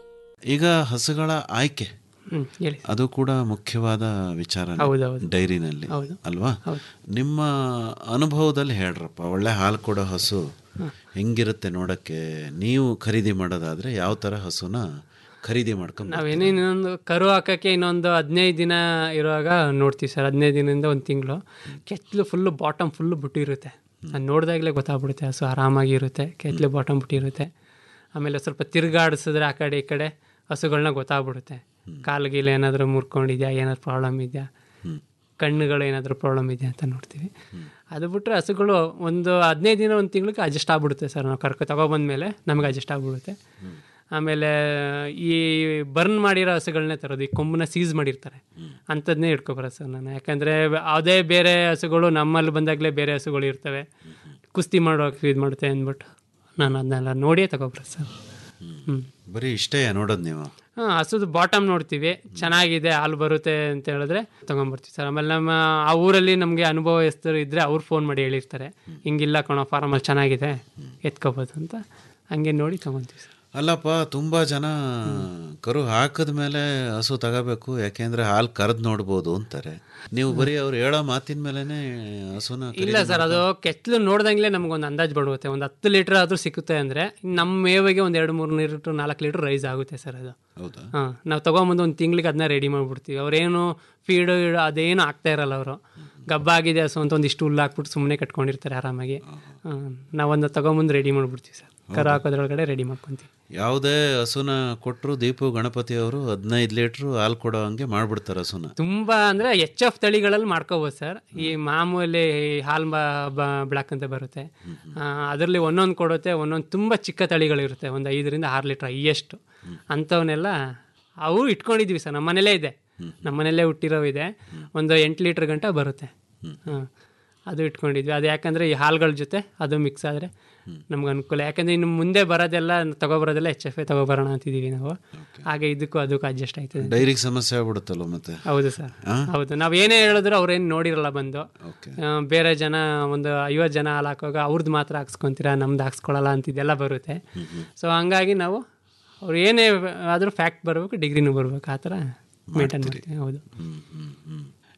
ಈಗ ಹಸುಗಳ ಆಯ್ಕೆ ಹ್ಮ್, ಹೇಳಿ. ಅದು ಕೂಡ ಮುಖ್ಯವಾದ ವಿಚಾರ ಹೌದೌದು. ಡೈರಿನಲ್ಲಿ ಹೌದು. ಅಲ್ವಾ ನಿಮ್ಮ ಅನುಭವದಲ್ಲಿ ಹೇಳ್ರಪ್ಪ ಒಳ್ಳೆ ಹಾಲು ಕೊಡೋ ಹಸು ಹೆಂಗಿರುತ್ತೆ ನೋಡಕ್ಕೆ ನೀವು ಖರೀದಿ ಮಾಡೋದಾದ್ರೆ ಯಾವ ತರ ಹಸುನ ಖರೀದಿ ಮಾಡ್ಕೊಂಡು ನಾವೇನೇ ಇನ್ನೊಂದು ಕರು ಹಾಕೋಕ್ಕೆ ಇನ್ನೊಂದು ಹದಿನೈದು ದಿನ ಇರುವಾಗ ನೋಡ್ತೀವಿ ಸರ್ ಹದಿನೈದು ದಿನದಿಂದ ಒಂದು ತಿಂಗಳು ಕೆತ್ತಲು ಫುಲ್ಲು ಬಾಟಮ್ ಫುಲ್ಲು ಬಿಟ್ಟಿರುತ್ತೆ ಅದು ನೋಡಿದಾಗಲೇ ಗೊತ್ತಾಗ್ಬಿಡುತ್ತೆ ಹಸು ಆರಾಮಾಗಿ ಇರುತ್ತೆ ಕೆತ್ತಲು ಬಾಟಮ್ ಬಿಟ್ಟಿರುತ್ತೆ ಆಮೇಲೆ ಸ್ವಲ್ಪ ತಿರುಗಾಡಿಸಿದ್ರೆ ಆ ಕಡೆ ಈ ಕಡೆ ಹಸುಗಳನ್ನ ಗೊತ್ತಾಗ್ಬಿಡುತ್ತೆ ಕಾಲ್ಗೀಲು ಏನಾದರೂ ಮುರ್ಕೊಂಡಿದ್ಯಾ ಏನಾದ್ರು ಪ್ರಾಬ್ಲಮ್ ಇದೆಯಾ ಕಣ್ಣುಗಳು ಏನಾದರೂ ಪ್ರಾಬ್ಲಮ್ ಇದೆಯಾ ಅಂತ ನೋಡ್ತೀವಿ ಅದು ಬಿಟ್ಟರೆ ಹಸುಗಳು ಒಂದು ಹದಿನೈದು ದಿನ ಒಂದು ತಿಂಗಳಿಗೆ ಅಡ್ಜಸ್ಟ್ ಆಗ್ಬಿಡುತ್ತೆ ಸರ್ ನಾವು ಕರ್ಕೊ ತಗೊಬಂದ್ಮೇಲೆ ನಮಗೆ ಅಡ್ಜಸ್ಟ್ ಆಗ್ಬಿಡುತ್ತೆ ಆಮೇಲೆ ಈ ಬರ್ನ್ ಮಾಡಿರೋ ಹಸುಗಳನ್ನೇ ತರೋದು ಈ ಕೊಂಬನ್ನ ಸೀಸ್ ಮಾಡಿರ್ತಾರೆ ಅಂಥದ್ನೇ ಇಟ್ಕೊಬರೋದು ಸರ್ ನಾನು ಯಾಕಂದರೆ ಅದೇ ಬೇರೆ ಹಸುಗಳು ನಮ್ಮಲ್ಲಿ ಬಂದಾಗಲೇ ಬೇರೆ ಹಸುಗಳು ಇರ್ತವೆ ಕುಸ್ತಿ ಮಾಡೋಕೆ ಇದು ಮಾಡುತ್ತೆ ಅಂದ್ಬಿಟ್ಟು ನಾನು ಅದನ್ನೆಲ್ಲ ನೋಡಿಯೇ ತಗೊಬರೋದು ಸರ್ ಹ್ಞೂ ಬರೀ ಇಷ್ಟೇ ನೋಡೋದು ನೀವು ಹಾಂ ಹಸುದು ಬಾಟಮ್ ನೋಡ್ತೀವಿ ಚೆನ್ನಾಗಿದೆ ಹಾಲು ಬರುತ್ತೆ ಅಂತ ಹೇಳಿದ್ರೆ ತೊಗೊಂಬರ್ತೀವಿ ಸರ್ ಆಮೇಲೆ ನಮ್ಮ ಆ ಊರಲ್ಲಿ ನಮಗೆ ಅನುಭವಸ್ಥರು ಇದ್ದರೆ ಅವ್ರು ಫೋನ್ ಮಾಡಿ ಹೇಳಿರ್ತಾರೆ ಹಿಂಗಿಲ್ಲ ಕಣೋ ಫಾರಮಲ್ಲಿ ಚೆನ್ನಾಗಿದೆ ಎತ್ಕೋಬೋದು ಅಂತ ಹಂಗೆ ನೋಡಿ ತೊಗೊತೀವಿ ಸರ್ ಅಲ್ಲಪ್ಪ ತುಂಬಾ ಜನ ಕರು ಹಾಕದ ಮೇಲೆ ಹಸು ತಗೋಬೇಕು ಯಾಕೆಂದ್ರೆ ಹಾಲು ಕರೆದ್ ನೋಡ್ಬೋದು ಅಂತಾರೆ ನೀವು ಬರೀ ಅವ್ರು ಹೇಳೋ ಮಾತಿನ ಮೇಲೆನೆ ಹಸುನ ಇಲ್ಲ ಸರ್ ಅದು ಕೆತ್ತಲು ನೋಡ್ದಂಗ್ಲೇ ನಮ್ಗೊಂದು ಅಂದಾಜು ಬಡುತ್ತೆ ಒಂದು ಹತ್ತು ಲೀಟ್ರ್ ಆದರೂ ಸಿಕ್ಕುತ್ತೆ ಅಂದರೆ ನಮ್ಮ ಮೇವಿಗೆ ಒಂದು ಎರಡು ಮೂರು ಲೀಟ್ರ್ ನಾಲ್ಕು ಲೀಟ್ರ್ ರೈಸ್ ಆಗುತ್ತೆ ಸರ್ ಅದು ಹೌದಾ ಹಾಂ ನಾವು ತೊಗೊಂಬಂದು ಒಂದು ತಿಂಗ್ಳಿಗೆ ಅದನ್ನ ರೆಡಿ ಮಾಡಿಬಿಡ್ತೀವಿ ಅವ್ರೇನು ಫೀಡು ಅದೇನು ಆಗ್ತಾ ಇರಲ್ಲ ಅವರು ಗಬ್ಬ ಆಗಿದೆ ಹಸು ಅಂತ ಒಂದಿಷ್ಟು ಹುಲ್ಲು ಹಾಕ್ಬಿಟ್ಟು ಸುಮ್ಮನೆ ಕಟ್ಕೊಂಡಿರ್ತಾರೆ ಆರಾಮಾಗಿ ಹಾಂ ನಾವೊಂದು ತೊಗೊಂಬಂದು ರೆಡಿ ಮಾಡಿಬಿಡ್ತೀವಿ ಸರ್ ಕರು ಹಾಕೋದ್ರೊಳಗಡೆ ರೆಡಿ ಮಾಡ್ಕೊತೀವಿ ಯಾವುದೇ ಹಸುನ ಕೊಟ್ಟರು ದೀಪು ಗಣಪತಿ ಅವರು ಹದಿನೈದು ಲೀಟ್ರು ಹಾಲು ಕೊಡೋ ಹಂಗೆ ಮಾಡ್ಬಿಡ್ತಾರೆ ಹಸುನ ತುಂಬ ಅಂದರೆ ಎಚ್ ಎಫ್ ತಳಿಗಳಲ್ಲಿ ಮಾಡ್ಕೋಬೋದು ಸರ್ ಈ ಮಾಮೂಲಿ ಹಾಲ್ ಬ್ಲಾಕ್ ಅಂತ ಬರುತ್ತೆ ಅದರಲ್ಲಿ ಒಂದೊಂದು ಕೊಡುತ್ತೆ ಒಂದೊಂದು ತುಂಬ ಚಿಕ್ಕ ತಳಿಗಳಿರುತ್ತೆ ಒಂದು ಐದರಿಂದ ಆರು ಲೀಟ್ರ್ ಹೈಯೆಸ್ಟ್ ಅಂಥವನ್ನೆಲ್ಲ ಅವು ಇಟ್ಕೊಂಡಿದ್ವಿ ಸರ್ ನಮ್ಮ ಮನೇಲೇ ಇದೆ ನಮ್ಮ ಮನೇಲೇ ಹುಟ್ಟಿರೋ ಇದೆ ಒಂದು ಎಂಟು ಲೀಟ್ರ್ ಗಂಟ ಬರುತ್ತೆ ಹಾಂ ಅದು ಇಟ್ಕೊಂಡಿದ್ವಿ ಅದು ಯಾಕಂದರೆ ಈ ಹಾಲುಗಳ ಜೊತೆ ಅದು ಮಿಕ್ಸ್ ಆದರೆ ನಮ್ಗೆ ಅನುಕೂಲ ಯಾಕಂದರೆ ಇನ್ನು ಮುಂದೆ ಬರೋದೆಲ್ಲ ತಗೊಬರೋದೆಲ್ಲ ಎಚ್ ಎಫ್ ಎ ತಗೊಬರೋಣ ಅಂತಿದ್ದೀವಿ ನಾವು ಹಾಗೆ ಇದಕ್ಕೂ ಅದಕ್ಕೂ ಅಡ್ಜಸ್ಟ್ ಆಯ್ತದೆ ಡೈರಿಗೆ ಸಮಸ್ಯೆ ಆಗ್ಬಿಡುತ್ತಲ್ವ ಮತ್ತೆ ಹೌದು ಸರ್ ಆ? ಹೌದು ನಾವು ಏನೇ ಹೇಳಿದ್ರು ಅವ್ರೇನು ನೋಡಿರಲ್ಲ ಬಂದು ಆ, ಬೇರೆ ಜನ ಒಂದು ಐವತ್ತು ಜನ ಹಾಲು ಹಾಕುವಾಗ ಅವ್ರದ್ದು ಮಾತ್ರ ಹಾಕ್ಸ್ಕೊಂತೀರಾ ನಮ್ದು ಹಾಕ್ಸ್ಕೊಳಲ್ಲ ಅಂತಿದ್ದೆಲ್ಲ ಬರುತ್ತೆ ಸೊ ಹಂಗಾಗಿ ನಾವು ಅವ್ರು ಏನೇ ಆದರೂ ಫ್ಯಾಕ್ಟ್ ಬರಬೇಕು ಡಿಗ್ರಿನೂ ಬರಬೇಕು ಆ ಥರ ಮೇಂಟೈನ್ ಮಾಡ್ತೀವಿ ಹೌದು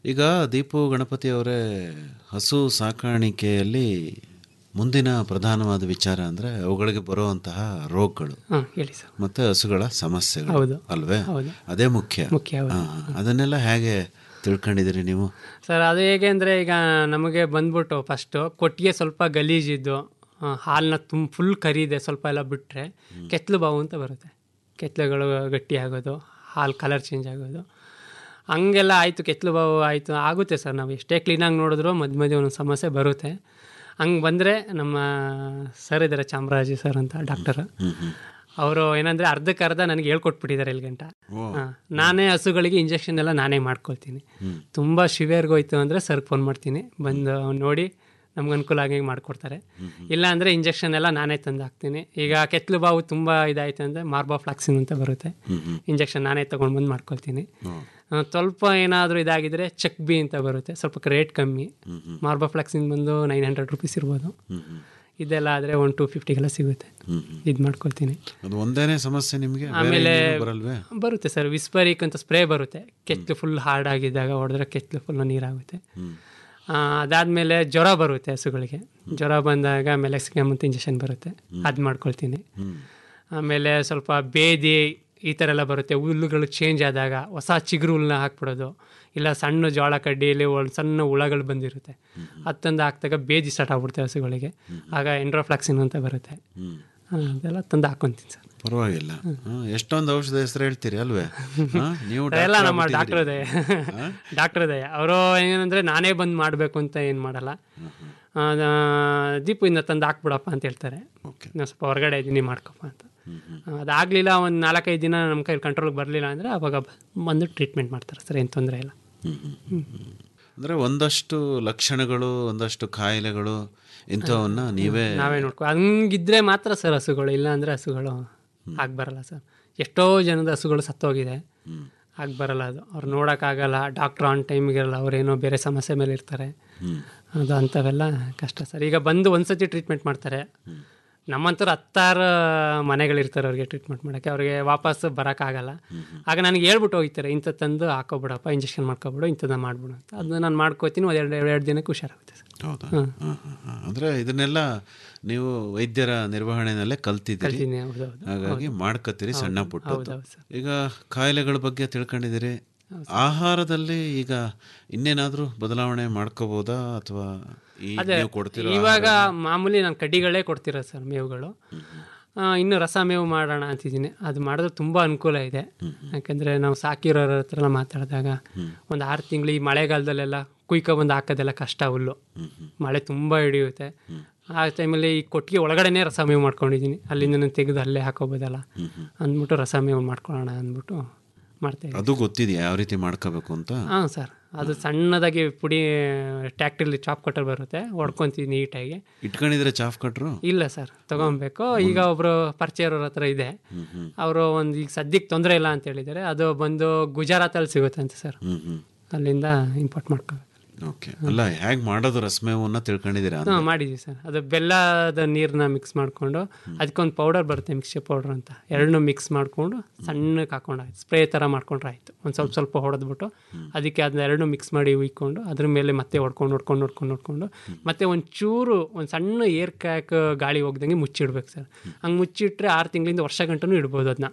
ಈಗ ದೀಪು ಗಣಪತಿ ಅವರೇ ಹಸು ಸಾಕಾಣಿಕೆಯಲ್ಲಿ ಮುಂದಿನ ಪ್ರಧಾನವಾದ ವಿಚಾರ ಅಂದರೆ ಅವುಗಳಿಗೆ ಬರುವಂತಹ ರೋಗಗಳು ಹಾಂ ಹೇಳಿ ಸರ್ ಮತ್ತು ಹಸುಗಳ ಸಮಸ್ಯೆಗಳು ಹೌದು. ಅಲ್ವೇ ಹೌದು. ಅದೇ ಮುಖ್ಯ ಮುಖ್ಯ, ಹೌದು. ಹಾ, ಅದನ್ನೆಲ್ಲ ಹೇಗೆ ತಿಳ್ಕೊಂಡಿದ್ದೀರಿ ನೀವು ಸರ್ ಅದು ಹೇಗೆ ಅಂದರೆ ಈಗ ನಮಗೆ ಬಂದ್ಬಿಟ್ಟು ಫಸ್ಟು ಕೊಟ್ಟಿಗೆ ಸ್ವಲ್ಪ ಗಲೀಜಿದ್ದು ಆ, ಹಾಲನ್ನ ತುಂಬ ಫುಲ್ ಕರಿದೆ ಸ್ವಲ್ಪ ಎಲ್ಲ ಬಿಟ್ಟರೆ ಕೆತ್ತಲು ಬಾವು ಅಂತ ಬರುತ್ತೆ ಕೆತ್ತಲುಗಳು ಗಟ್ಟಿ ಆಗೋದು ಹಾಲು ಕಲರ್ ಚೇಂಜ್ ಆಗೋದು ಹಂಗೆಲ್ಲ ಆಯಿತು ಕೆತ್ತಲು ಬಾವು ಆಯಿತು ಆಗುತ್ತೆ ಸರ್ ನಾವು ಎಷ್ಟೇ ಕ್ಲೀನಾಗಿ ನೋಡಿದ್ರು ಮಧ್ಯ ಮಧ್ಯೆ ಒಂದೊಂದು ಸಮಸ್ಯೆ ಬರುತ್ತೆ ಹಂಗೆ ಬಂದರೆ ನಮ್ಮ ಸರ್ ಇದ್ದಾರೆ ಚಾಮರಾಜು ಸರ್ ಅಂತ ಡಾಕ್ಟರ್ ಅವರು ಏನಂದರೆ ಅರ್ಧಕ್ಕೆ ಅರ್ಧ ನನಗೆ ಹೇಳ್ಕೊಟ್ಬಿಟ್ಟಿದ್ದಾರೆ ಇಲ್ಲಿ ಗಂಟ ಹಾಂ ನಾನೇ ಹಸುಗಳಿಗೆ ಇಂಜೆಕ್ಷನ್ ಎಲ್ಲ ನಾನೇ ಮಾಡ್ಕೊಳ್ತೀನಿ ತುಂಬ ಶಿವಿಯರ್ಗೋಯ್ತು ಅಂದರೆ ಸರ್ಗೆ ಫೋನ್ ಮಾಡ್ತೀನಿ ಬಂದು ನೋಡಿ ನಮ್ಗೆ ಅನುಕೂಲ ಆಗಿ ಮಾಡಿಕೊಡ್ತಾರೆ ಇಲ್ಲ ಅಂದರೆ ಇಂಜೆಕ್ಷನ್ ಎಲ್ಲ ನಾನೇ ತಂದು ಹಾಕ್ತೀನಿ ಈಗ ಕೆತ್ತಲು ಬಾವು ತುಂಬ ಇದಾಯ್ತು ಅಂದರೆ ಮಾರ್ಬೋಫ್ಲಾಕ್ಸಿನ್ ಅಂತ ಬರುತ್ತೆ ಇಂಜೆಕ್ಷನ್ ನಾನೇ ತೊಗೊಂಡು ಬಂದು ಮಾಡ್ಕೊಳ್ತೀನಿ ಆ, ಸ್ವಲ್ಪ ಏನಾದರೂ ಇದಾಗಿದ್ರೆ ಚೆಕ್ ಬಿ ಅಂತ ಬರುತ್ತೆ ಸ್ವಲ್ಪ ರೇಟ್ ಕಮ್ಮಿ ಮಾರ್ಬೋಫ್ಲಾಕ್ಸಿನ್ ಬಂದು ನೈನ್ ಹಂಡ್ರೆಡ್ ರುಪೀಸ್ ಇರ್ಬೋದು ಇದೆಲ್ಲ ಆದರೆ ಒನ್ ಟು ಫಿಫ್ಟಿಗೆಲ್ಲ ಸಿಗುತ್ತೆ ಇದು ಮಾಡ್ಕೊಳ್ತೀನಿ ಅದು ಒಂದೇನೇ ಸಮಸ್ಯೆ ನಿಮಗೆ ಆಮೇಲೆ ಬರಲ್ವೇ ಬರುತ್ತೆ ಸರ್ ವಿಸ್ಪರಿಕ್ ಅಂತ ಸ್ಪ್ರೇ ಬರುತ್ತೆ ಕೆತ್ತಲು ಫುಲ್ ಹಾರ್ಡ್ ಆಗಿದ್ದಾಗ ಹೊಡೆದ್ರೆ ಕೆತ್ತಲು ಫುಲ್ ನೀರಾಗುತ್ತೆ ಆ, ಅದಾದ್ಮೇಲೆ ಜ್ವರ ಬರುತ್ತೆ ಹಸುಗಳಿಗೆ ಜ್ವರ ಬಂದಾಗ ಮೆಲೆಕ್ಸಿಕಮ್ ಅಂತ ಇಂಜೆಕ್ಷನ್ ಬರುತ್ತೆ ಅದು ಮಾಡ್ಕೊಳ್ತೀನಿ ಆಮೇಲೆ ಸ್ವಲ್ಪ ಬೇದಿ ಈ ಥರ ಎಲ್ಲ ಬರುತ್ತೆ ಹುಲ್ಲುಗಳು ಚೇಂಜ್ ಆದಾಗ ಹೊಸ ಚಿಗುರು ಹುಲ್ಲನ್ನ ಹಾಕ್ಬಿಡೋದು ಇಲ್ಲ ಸಣ್ಣ ಜೋಳ ಕಡ್ಡಿಯಲ್ಲಿ ಒಂದು ಸಣ್ಣ ಹುಳಗಳು ಬಂದಿರುತ್ತೆ ಅದು ತಂದು ಹಾಕಿದಾಗ ಬೇದಿ ಸ್ಟಾರ್ಟ್ ಆಗ್ಬಿಡುತ್ತೆ ಹಸುಗಳಿಗೆ ಆಗ ಎಂಡ್ರೋಫ್ಲಾಕ್ಸಿನ್ ಅಂತ ಬರುತ್ತೆ ಆ, ಅದೆಲ್ಲ ತಂದು ಹಾಕ್ಕೊಂತೀನಿ ಸರ್ ಪರವಾಗಿಲ್ಲ ಹಾ, ಎಷ್ಟೊಂದು ಔಷಧ ಹೆಸರು ಹೇಳ್ತೀರಿ ಅಲ್ವೇ ಹಾ, ನೀವು ಎಲ್ಲ ಡಾಕ್ಟರ್ ನಮ್ಮ ಆಗ್ಬಿಟ್ಟಿದ್ದೀರಿ. ಡಾಕ್ಟರ್ ಇದೆ ಡಾಕ್ಟರ್ ಇದೆ ಅವರು ಏನಂದ್ರೆ ನಾನೇ ಬಂದು ಮಾಡಬೇಕು ಅಂತ ಏನು ಮಾಡಲ್ಲ ಆ, ಆ, ದೀಪು ಇನ್ನ ತಂದು ಹಾಕ್ಬಿಡಪ್ಪ ಅಂತ ಹೇಳ್ತಾರೆ ನಾನು ಸ್ವಲ್ಪ ಹೊರಗಡೆ ಇದ್ದೀನಿ ಮಾಡ್ಕೊಪ್ಪ ಅಂತ ಅದಾಗಲಿಲ್ಲ ಒಂದು ನಾಲ್ಕೈದು ದಿನ ನಮ್ಮ ಕೈಲಿ ಕಂಟ್ರೋಲ್ಗೆ ಬರಲಿಲ್ಲ ಅಂದರೆ ಅವಾಗ ಬ- ಬಂದು ಟ್ರೀಟ್ಮೆಂಟ್ ಮಾಡ್ತಾರೆ ಸರ್ ಏನು ತೊಂದರೆ ಇಲ್ಲ ಅಂದ್ರೆ ಒಂದಷ್ಟು ಲಕ್ಷಣಗಳು ಒಂದಷ್ಟು ಕಾಯಿಲೆಗಳು ಇಂಥವನ್ನ ನೀವೇ ನಾವೇ ನೋಡ್ಕೊ ಹಂಗಿದ್ರೆ ಮಾತ್ರ ಸರ್ ಹಸುಗಳು ಇಲ್ಲ ಅಂದರೆ ಹಸುಗಳು ಆಗಿ ಬರಲ್ಲ ಸರ್ ಎಷ್ಟೋ ಜನದ ಹಸುಗಳು ಸತ್ತೋಗಿದೆ ಆಗಿ ಬರಲ್ಲ ಅದು ಅವ್ರು ನೋಡೋಕ್ಕಾಗಲ್ಲ ಡಾಕ್ಟ್ರ್ ಆನ್ ಟೈಮಿಗಿರಲ್ಲ ಅವ್ರೇನೋ ಬೇರೆ ಸಮಸ್ಯೆ ಮೇಲೆ ಇರ್ತಾರೆ ಅದು ಅಂಥವೆಲ್ಲ ಕಷ್ಟ ಸರ್ ಈಗ ಬಂದು ಒಂದ್ಸತಿ ಟ್ರೀಟ್ಮೆಂಟ್ ಮಾಡ್ತಾರೆ ನಮ್ಮಂಥವ್ರು ಹತ್ತಾರು ಮನೆಗಳಿರ್ತಾರೆ ಅವ್ರಿಗೆ ಟ್ರೀಟ್ಮೆಂಟ್ ಮಾಡೋಕ್ಕೆ ಅವ್ರಿಗೆ ವಾಪಸ್ ಬರೋಕ್ಕಾಗಲ್ಲ ಆಗ ನನಗೆ ಹೇಳ್ಬಿಟ್ಟು ಹೋಗ್ತಾರೆ ಇಂಥ ತಂದು ಹಾಕೋಬಿಡಪ್ಪ ಇಂಜೆಕ್ಷನ್ ಮಾಡ್ಕೊಬಿಡು ಇಂಥದ್ದು ಮಾಡ್ಬಿಡು ಅಂತ ಅದನ್ನ ನಾನು ಮಾಡ್ಕೋತೀನಿ ಒಂದು ಎರಡು ಎರಡು ದಿನಕ್ಕೆ ಹುಷಾರಾಗುತ್ತೆ ಸರ್ ಹೌದಾ ಹ್ಮ್. ಹಾ, ಹಾ, ಹಾ. ಅಂದ್ರೆ ಇದನ್ನೆಲ್ಲ ನೀವು ವೈದ್ಯರ ನಿರ್ವಹಣೆನಲ್ಲೇ ಕಲ್ತಿದ್ದೀರಿ ಕಲ್ತೀನಿ, ಹೌದು, ಹೌದು. ಹಾಗಾಗಿ ಹೌದು. ಮಾಡ್ಕತ್ತೀರಿ ಸಣ್ಣ ಹೌದು, ಪುಟ್ಟ ಹೌದು, ಹೌದು ಸರ್. ಈಗ ಕಾಯಿಲೆಗಳ ಬಗ್ಗೆ ತಿಳ್ಕೊಂಡಿದ್ದೀರಿ ಆಹಾರದಲ್ಲಿ ಈಗ ಇನ್ನೇನಾದ್ರೂ ಬದಲಾವಣೆ ಮಾಡ್ಕೋಬಹುದಾ ಅಥವಾ ಈ ಅದೇ ನೀವು ಕೊಡ್ತಿರೋ ಇವಾಗ ಮಾಮೂಲಿ ನಾನು ಕಡ್ಡಿಗಳೇ ಕೊಡ್ತಿರೋ ಸರ್ ಮೇವುಗಳು ಆ, ಇನ್ನು ರಸ ಮೇವು ಮಾಡೋಣ ಅಂತಿದ್ದೀನಿ ಅದು ಮಾಡಿದ್ರೆ ತುಂಬ ಅನುಕೂಲ ಇದೆ ಯಾಕಂದರೆ ನಾವು ಸಾಕಿರೋರ ಹತ್ರ ಎಲ್ಲ ಮಾತಾಡಿದಾಗ ಒಂದು ಆರು ತಿಂಗಳು ಈ ಮಳೆಗಾಲದಲ್ಲೆಲ್ಲ ಕುಯ್ಕೊಬಂದು ಹಾಕೋದೆಲ್ಲ ಕಷ್ಟ ಹುಲ್ಲು ಮಳೆ ತುಂಬ ಹಿಡಿಯುತ್ತೆ ಆ ಟೈಮಲ್ಲಿ ಈ ಕೊಟ್ಟಿಗೆ ಒಳಗಡೆನೇ ರಸ ಮೇವು ಮಾಡ್ಕೊಂಡಿದ್ದೀನಿ ಅಲ್ಲಿಂದ ನಾನು ತೆಗೆದು ಅಲ್ಲೇ ಹಾಕೋಬೋದಲ್ಲ ಅಂದ್ಬಿಟ್ಟು ರಸ ಮೇವು ಮಾಡ್ಕೊಳ್ಳೋಣ ಅಂದ್ಬಿಟ್ಟು ಮಾಡ್ತೇವೆ ಅದು ಗೊತ್ತಿದೆಯಾ ಯಾವ ರೀತಿ ಮಾಡ್ಕೋಬೇಕು ಅಂತ ಹಾಂ ಸರ್ ಅದು ಸಣ್ಣದಾಗಿ ಪುಡಿ ಟ್ಯಾಕ್ಟ್ರಿಲಿ ಚಾಪ್ ಕಟ್ಟರ್ ಬರುತ್ತೆ ಹೊಡ್ಕೊಂತೀವಿ ನೀಟಾಗಿ ಇಟ್ಕೊಂಡಿದ್ರೆ ಚಾಫ್ ಕಟ್ರು ಇಲ್ಲ ಸರ್ ತಗೊಬೇಕು ಈಗ ಒಬ್ರು ಪರಿಚಯವ್ರ ಹತ್ರ ಇದೆ ಅವರು ಒಂದು ಈಗ ಸದ್ಯಕ್ಕೆ ತೊಂದರೆ ಇಲ್ಲ ಅಂತ ಹೇಳಿದ್ದಾರೆ ಅದು ಬಂದು ಗುಜರಾತಲ್ಲಿ ಸಿಗುತ್ತೆ ಅಂತ ಸರ್ ಹ್ಮ್ ಹ್ಮ್ ಅಲ್ಲಿಂದ ಇಂಪೋರ್ಟ್ ಮಾಡ್ಕೋಬೇಕು ಓಕೆ ಅಲ್ಲ ಹೇಗ್ ಮಾಡೋದು ರಸಮೇವನ್ನ ತಿಳ್ಕೊಂಡಿದ್ದೀರಾ ಅಂತ? ಹಾಂ ಮಾಡಿದ್ದೀವಿ ಸರ್ ಅದು ಬೆಲ್ಲದ ನೀರನ್ನ ಮಿಕ್ಸ್ ಮಾಡಿಕೊಂಡು ಅದಕ್ಕೊಂದು ಪೌಡರ್ ಬರುತ್ತೆ ಮಿಕ್ಸ್ಚರ್ ಪೌಡರ್ ಅಂತ ಎರಡನ್ನೂ ಮಿಕ್ಸ್ ಮಾಡಿಕೊಂಡು ಸಣ್ಣಕ್ಕೆ ಹಾಕೊಂಡು ಸ್ಪ್ರೇ ಥರ ಮಾಡ್ಕೊಂಡ್ರೆ ಆಯಿತು ಒಂದು ಸ್ವಲ್ಪ ಸ್ವಲ್ಪ ಹೊಡೆದ್ಬಿಟ್ಟು ಅದಕ್ಕೆ ಅದನ್ನ ಎರಡನ್ನೂ ಮಿಕ್ಸ್ ಮಾಡಿ ಉಯ್ಕೊಂಡು ಅದ್ರ ಮೇಲೆ ಮತ್ತೆ ಹೊಡ್ಕೊಂಡು ಹೊಡ್ಕೊಂಡು ಹೊಡ್ಕೊಂಡು ಹೊಡ್ಕೊಂಡು ಮತ್ತೆ ಒಂದು ಚೂರು ಒಂದು ಸಣ್ಣ ಏರ್ ಕ್ಯಾಕ್ ಗಾಳಿ ಹೋಗ್ದಂಗೆ ಮುಚ್ಚಿಡ್ಬೇಕು ಸರ್ ಹಂಗೆ ಮುಚ್ಚಿಟ್ರೆ ಆರು ತಿಂಗಳಿಂದ ವರ್ಷ ಗಂಟನೂ ಇಡ್ಬೋದು ಅದನ್ನ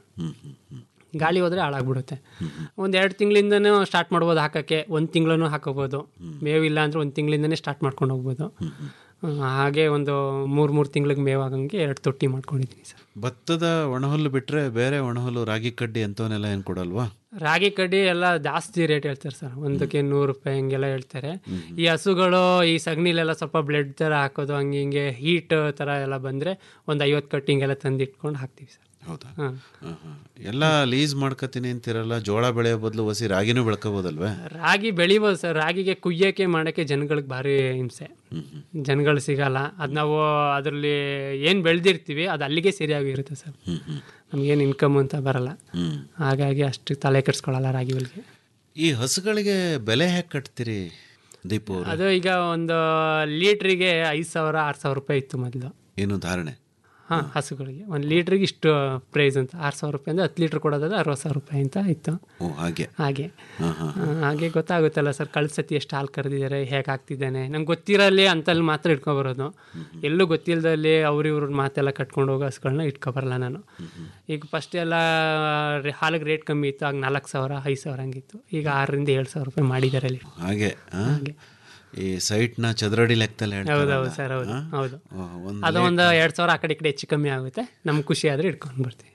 ಗಾಳಿ ಹೋದರೆ ಹಾಳಾಗ್ಬಿಡುತ್ತೆ ಒಂದು ಎರಡು ತಿಂಗಳಿಂದನೂ ಸ್ಟಾರ್ಟ್ ಮಾಡ್ಬೋದು ಹಾಕೋಕ್ಕೆ ಒಂದು ತಿಂಗಳೂ ಹಾಕೋಬೋದು ಮೇವಿಲ್ಲ ಅಂದರೆ ಒಂದು ತಿಂಗಳಿಂದನೇ ಸ್ಟಾರ್ಟ್ ಮಾಡ್ಕೊಂಡು ಹೋಗ್ಬೋದು ಆ, ಹಾಗೆ ಒಂದು ಮೂರು ಮೂರು ತಿಂಗಳಿಗೆ ಮೇವಾಗಂಗೆ ಎರಡು ತೊಟ್ಟಿ ಮಾಡ್ಕೊಂಡಿದ್ದೀನಿ ಸರ್ ಭತ್ತದ ಒಣಹುಲ್ಲು ಬಿಟ್ರೆ ಬೇರೆ ಒಣಹುಲ್ಲು ರಾಗಿ ಕಡ್ಡಿ ಅಂತವನ್ನೆಲ್ಲ ಏನು ಕೊಡಲ್ವಾ ರಾಗಿ ಕಡ್ಡಿ ಎಲ್ಲ ಜಾಸ್ತಿ ರೇಟ್ ಹೇಳ್ತಾರೆ ಸರ್ ಒಂದಕ್ಕೆ ನೂರು ರೂಪಾಯಿ ಹಿಂಗೆಲ್ಲ ಹೇಳ್ತಾರೆ ಈ ಹಸುಗಳು ಈ ಸಗಣಿಲೆಲ್ಲ ಸ್ವಲ್ಪ ಬ್ಲಡ್ ಥರ ಹಾಕೋದು ಹಂಗೆ ಹಿಂಗೆ ಹೀಟ್ ಥರ ಎಲ್ಲ ಬಂದರೆ ಒಂದು ಐವತ್ತು ಕಟ್ಟಿಂಗೆಲ್ಲ ತಂದು ಇಟ್ಕೊಂಡು ಹಾಕ್ತೀವಿ ಸರ್ ಹೌದಾ ಹಾಂ ಹಾ, ಹಾ. ಎಲ್ಲ ಲೀಸ್ ಮಾಡ್ಕತೀನಿ ಅಂತಿರಲ್ಲ ಜೋಳ ಬೆಳೆಯೋ ಬದಲು ಹಸಿ ರಾಗಿನೂ ಬೆಳ್ಕೋಬೋದಲ್ವೇ ರಾಗಿ ಬೆಳಿಬೋದು ಸರ್ ರಾಗಿಗೆ ಕುಯ್ಯೋಕೆ ಮಾಡೋಕ್ಕೆ ಜನಗಳಿಗೆ ಭಾರಿ ಹಿಂಸೆ ಜನಗಳು ಸಿಗಲ್ಲ ಅದು ನಾವು ಅದರಲ್ಲಿ ಏನು ಬೆಳೆದಿರ್ತೀವಿ ಅದು ಅಲ್ಲಿಗೆ ಸರಿಯಾಗಿರುತ್ತೆ ಸರ್ ನಮಗೇನು ಇನ್ಕಮ್ ಅಂತ ಬರಲ್ಲ ಹಾಗಾಗಿ ಅಷ್ಟು ತಲೆ ಕೆಡ್ಸ್ಕೊಳ್ಳಲ್ಲ ರಾಗಿ ಹುಲ್ಗೆ ಈ ಹಸುಗಳಿಗೆ ಬೆಲೆ ಹೇಗೆ ಕಟ್ತೀರಿ ದೀಪು ಅವ್ರೆ? ಅದು ಈಗ ಒಂದು ಲೀಟ್ರಿಗೆ ಐದು ಸಾವಿರ ಆರು ಸಾವಿರ ರೂಪಾಯಿ ಇತ್ತು ಮೊದಲು ಏನು ಧಾರಣೆ ಹಾಂ ಹಸುಗಳಿಗೆ ಒಂದು ಲೀಟ್ರಿಗೆ ಇಷ್ಟು ಪ್ರೈಸ್ ಅಂತ ಆರು ಸಾವಿರ ರೂಪಾಯಿ ಅಂದರೆ ಹತ್ತು ಲೀಟ್ರ್ ಕೊಡೋದಾದ್ರೆ ಅರವತ್ತು ಸಾವಿರ ರೂಪಾಯಿ ಅಂತ ಇತ್ತು ಓ ಹಾಗೆ ಹಾಗೆ ಹಾಂ ಹಾಂ ಆ, ಹಾಗೆ ಗೊತ್ತಾಗುತ್ತಲ್ಲ ಸರ್ ಕಳ್ದ ಸತಿ ಎಷ್ಟು ಹಾಲು ಕರೆದಿದ್ದಾರೆ ಹೇಗೆ ಹಾಕ್ತಿದ್ದಾನೆ ನಂಗೆ ಗೊತ್ತಿರಲಿ ಅಂತಲ್ಲಿ ಮಾತ್ರ ಇಟ್ಕೊಬರೋದು ಎಲ್ಲೂ ಗೊತ್ತಿಲ್ಲದಲ್ಲಿ ಅವ್ರ ಇವ್ರ ಮಾತೆಲ್ಲ ಕಟ್ಕೊಂಡು ಹೋಗೋ ಹಸುಗಳನ್ನ ಇಟ್ಕೊಬರಲ್ಲ ನಾನು ಈಗ ಫಸ್ಟ್ ಎಲ್ಲ ರೆ- ಹಾಲಿಗೆ ರೇಟ್ ಕಮ್ಮಿ ಇತ್ತು ಆಗ ನಾಲ್ಕು ಸಾವಿರ ಐದು ಸಾವಿರ ಹಂಗಿತ್ತು ಈಗ ಆರರಿಂದ ಏಳು ಸಾವಿರ ರೂಪಾಯಿ ಮಾಡಿದ್ದಾರೆ ಅಲ್ಲಿ ಹಾಗೆ ಆ? ಈ ಸೈಟ್ನ ಚದರಡಿ ಲೆಕ್ಕದಲ್ಲಿ ಹೌದು ಹೇಳ್ತಾರಲ್ಲ, ಹೌದು ಸರ್ ಹೌದು ಆ? ಹೌದು ಓ, ಒಂದು ಅದು ಒಂದು ಎರಡು ಸಾವಿರ ಆ ಕಡೆ ಈ ಕಡೆ ಹೆಚ್ಚು ಕಮ್ಮಿ ಆಗುತ್ತೆ ನಮ್ಗೆ ಖುಷಿ ಆದರೆ ಇಟ್ಕೊಂಡು ಬರ್ತೀವಿ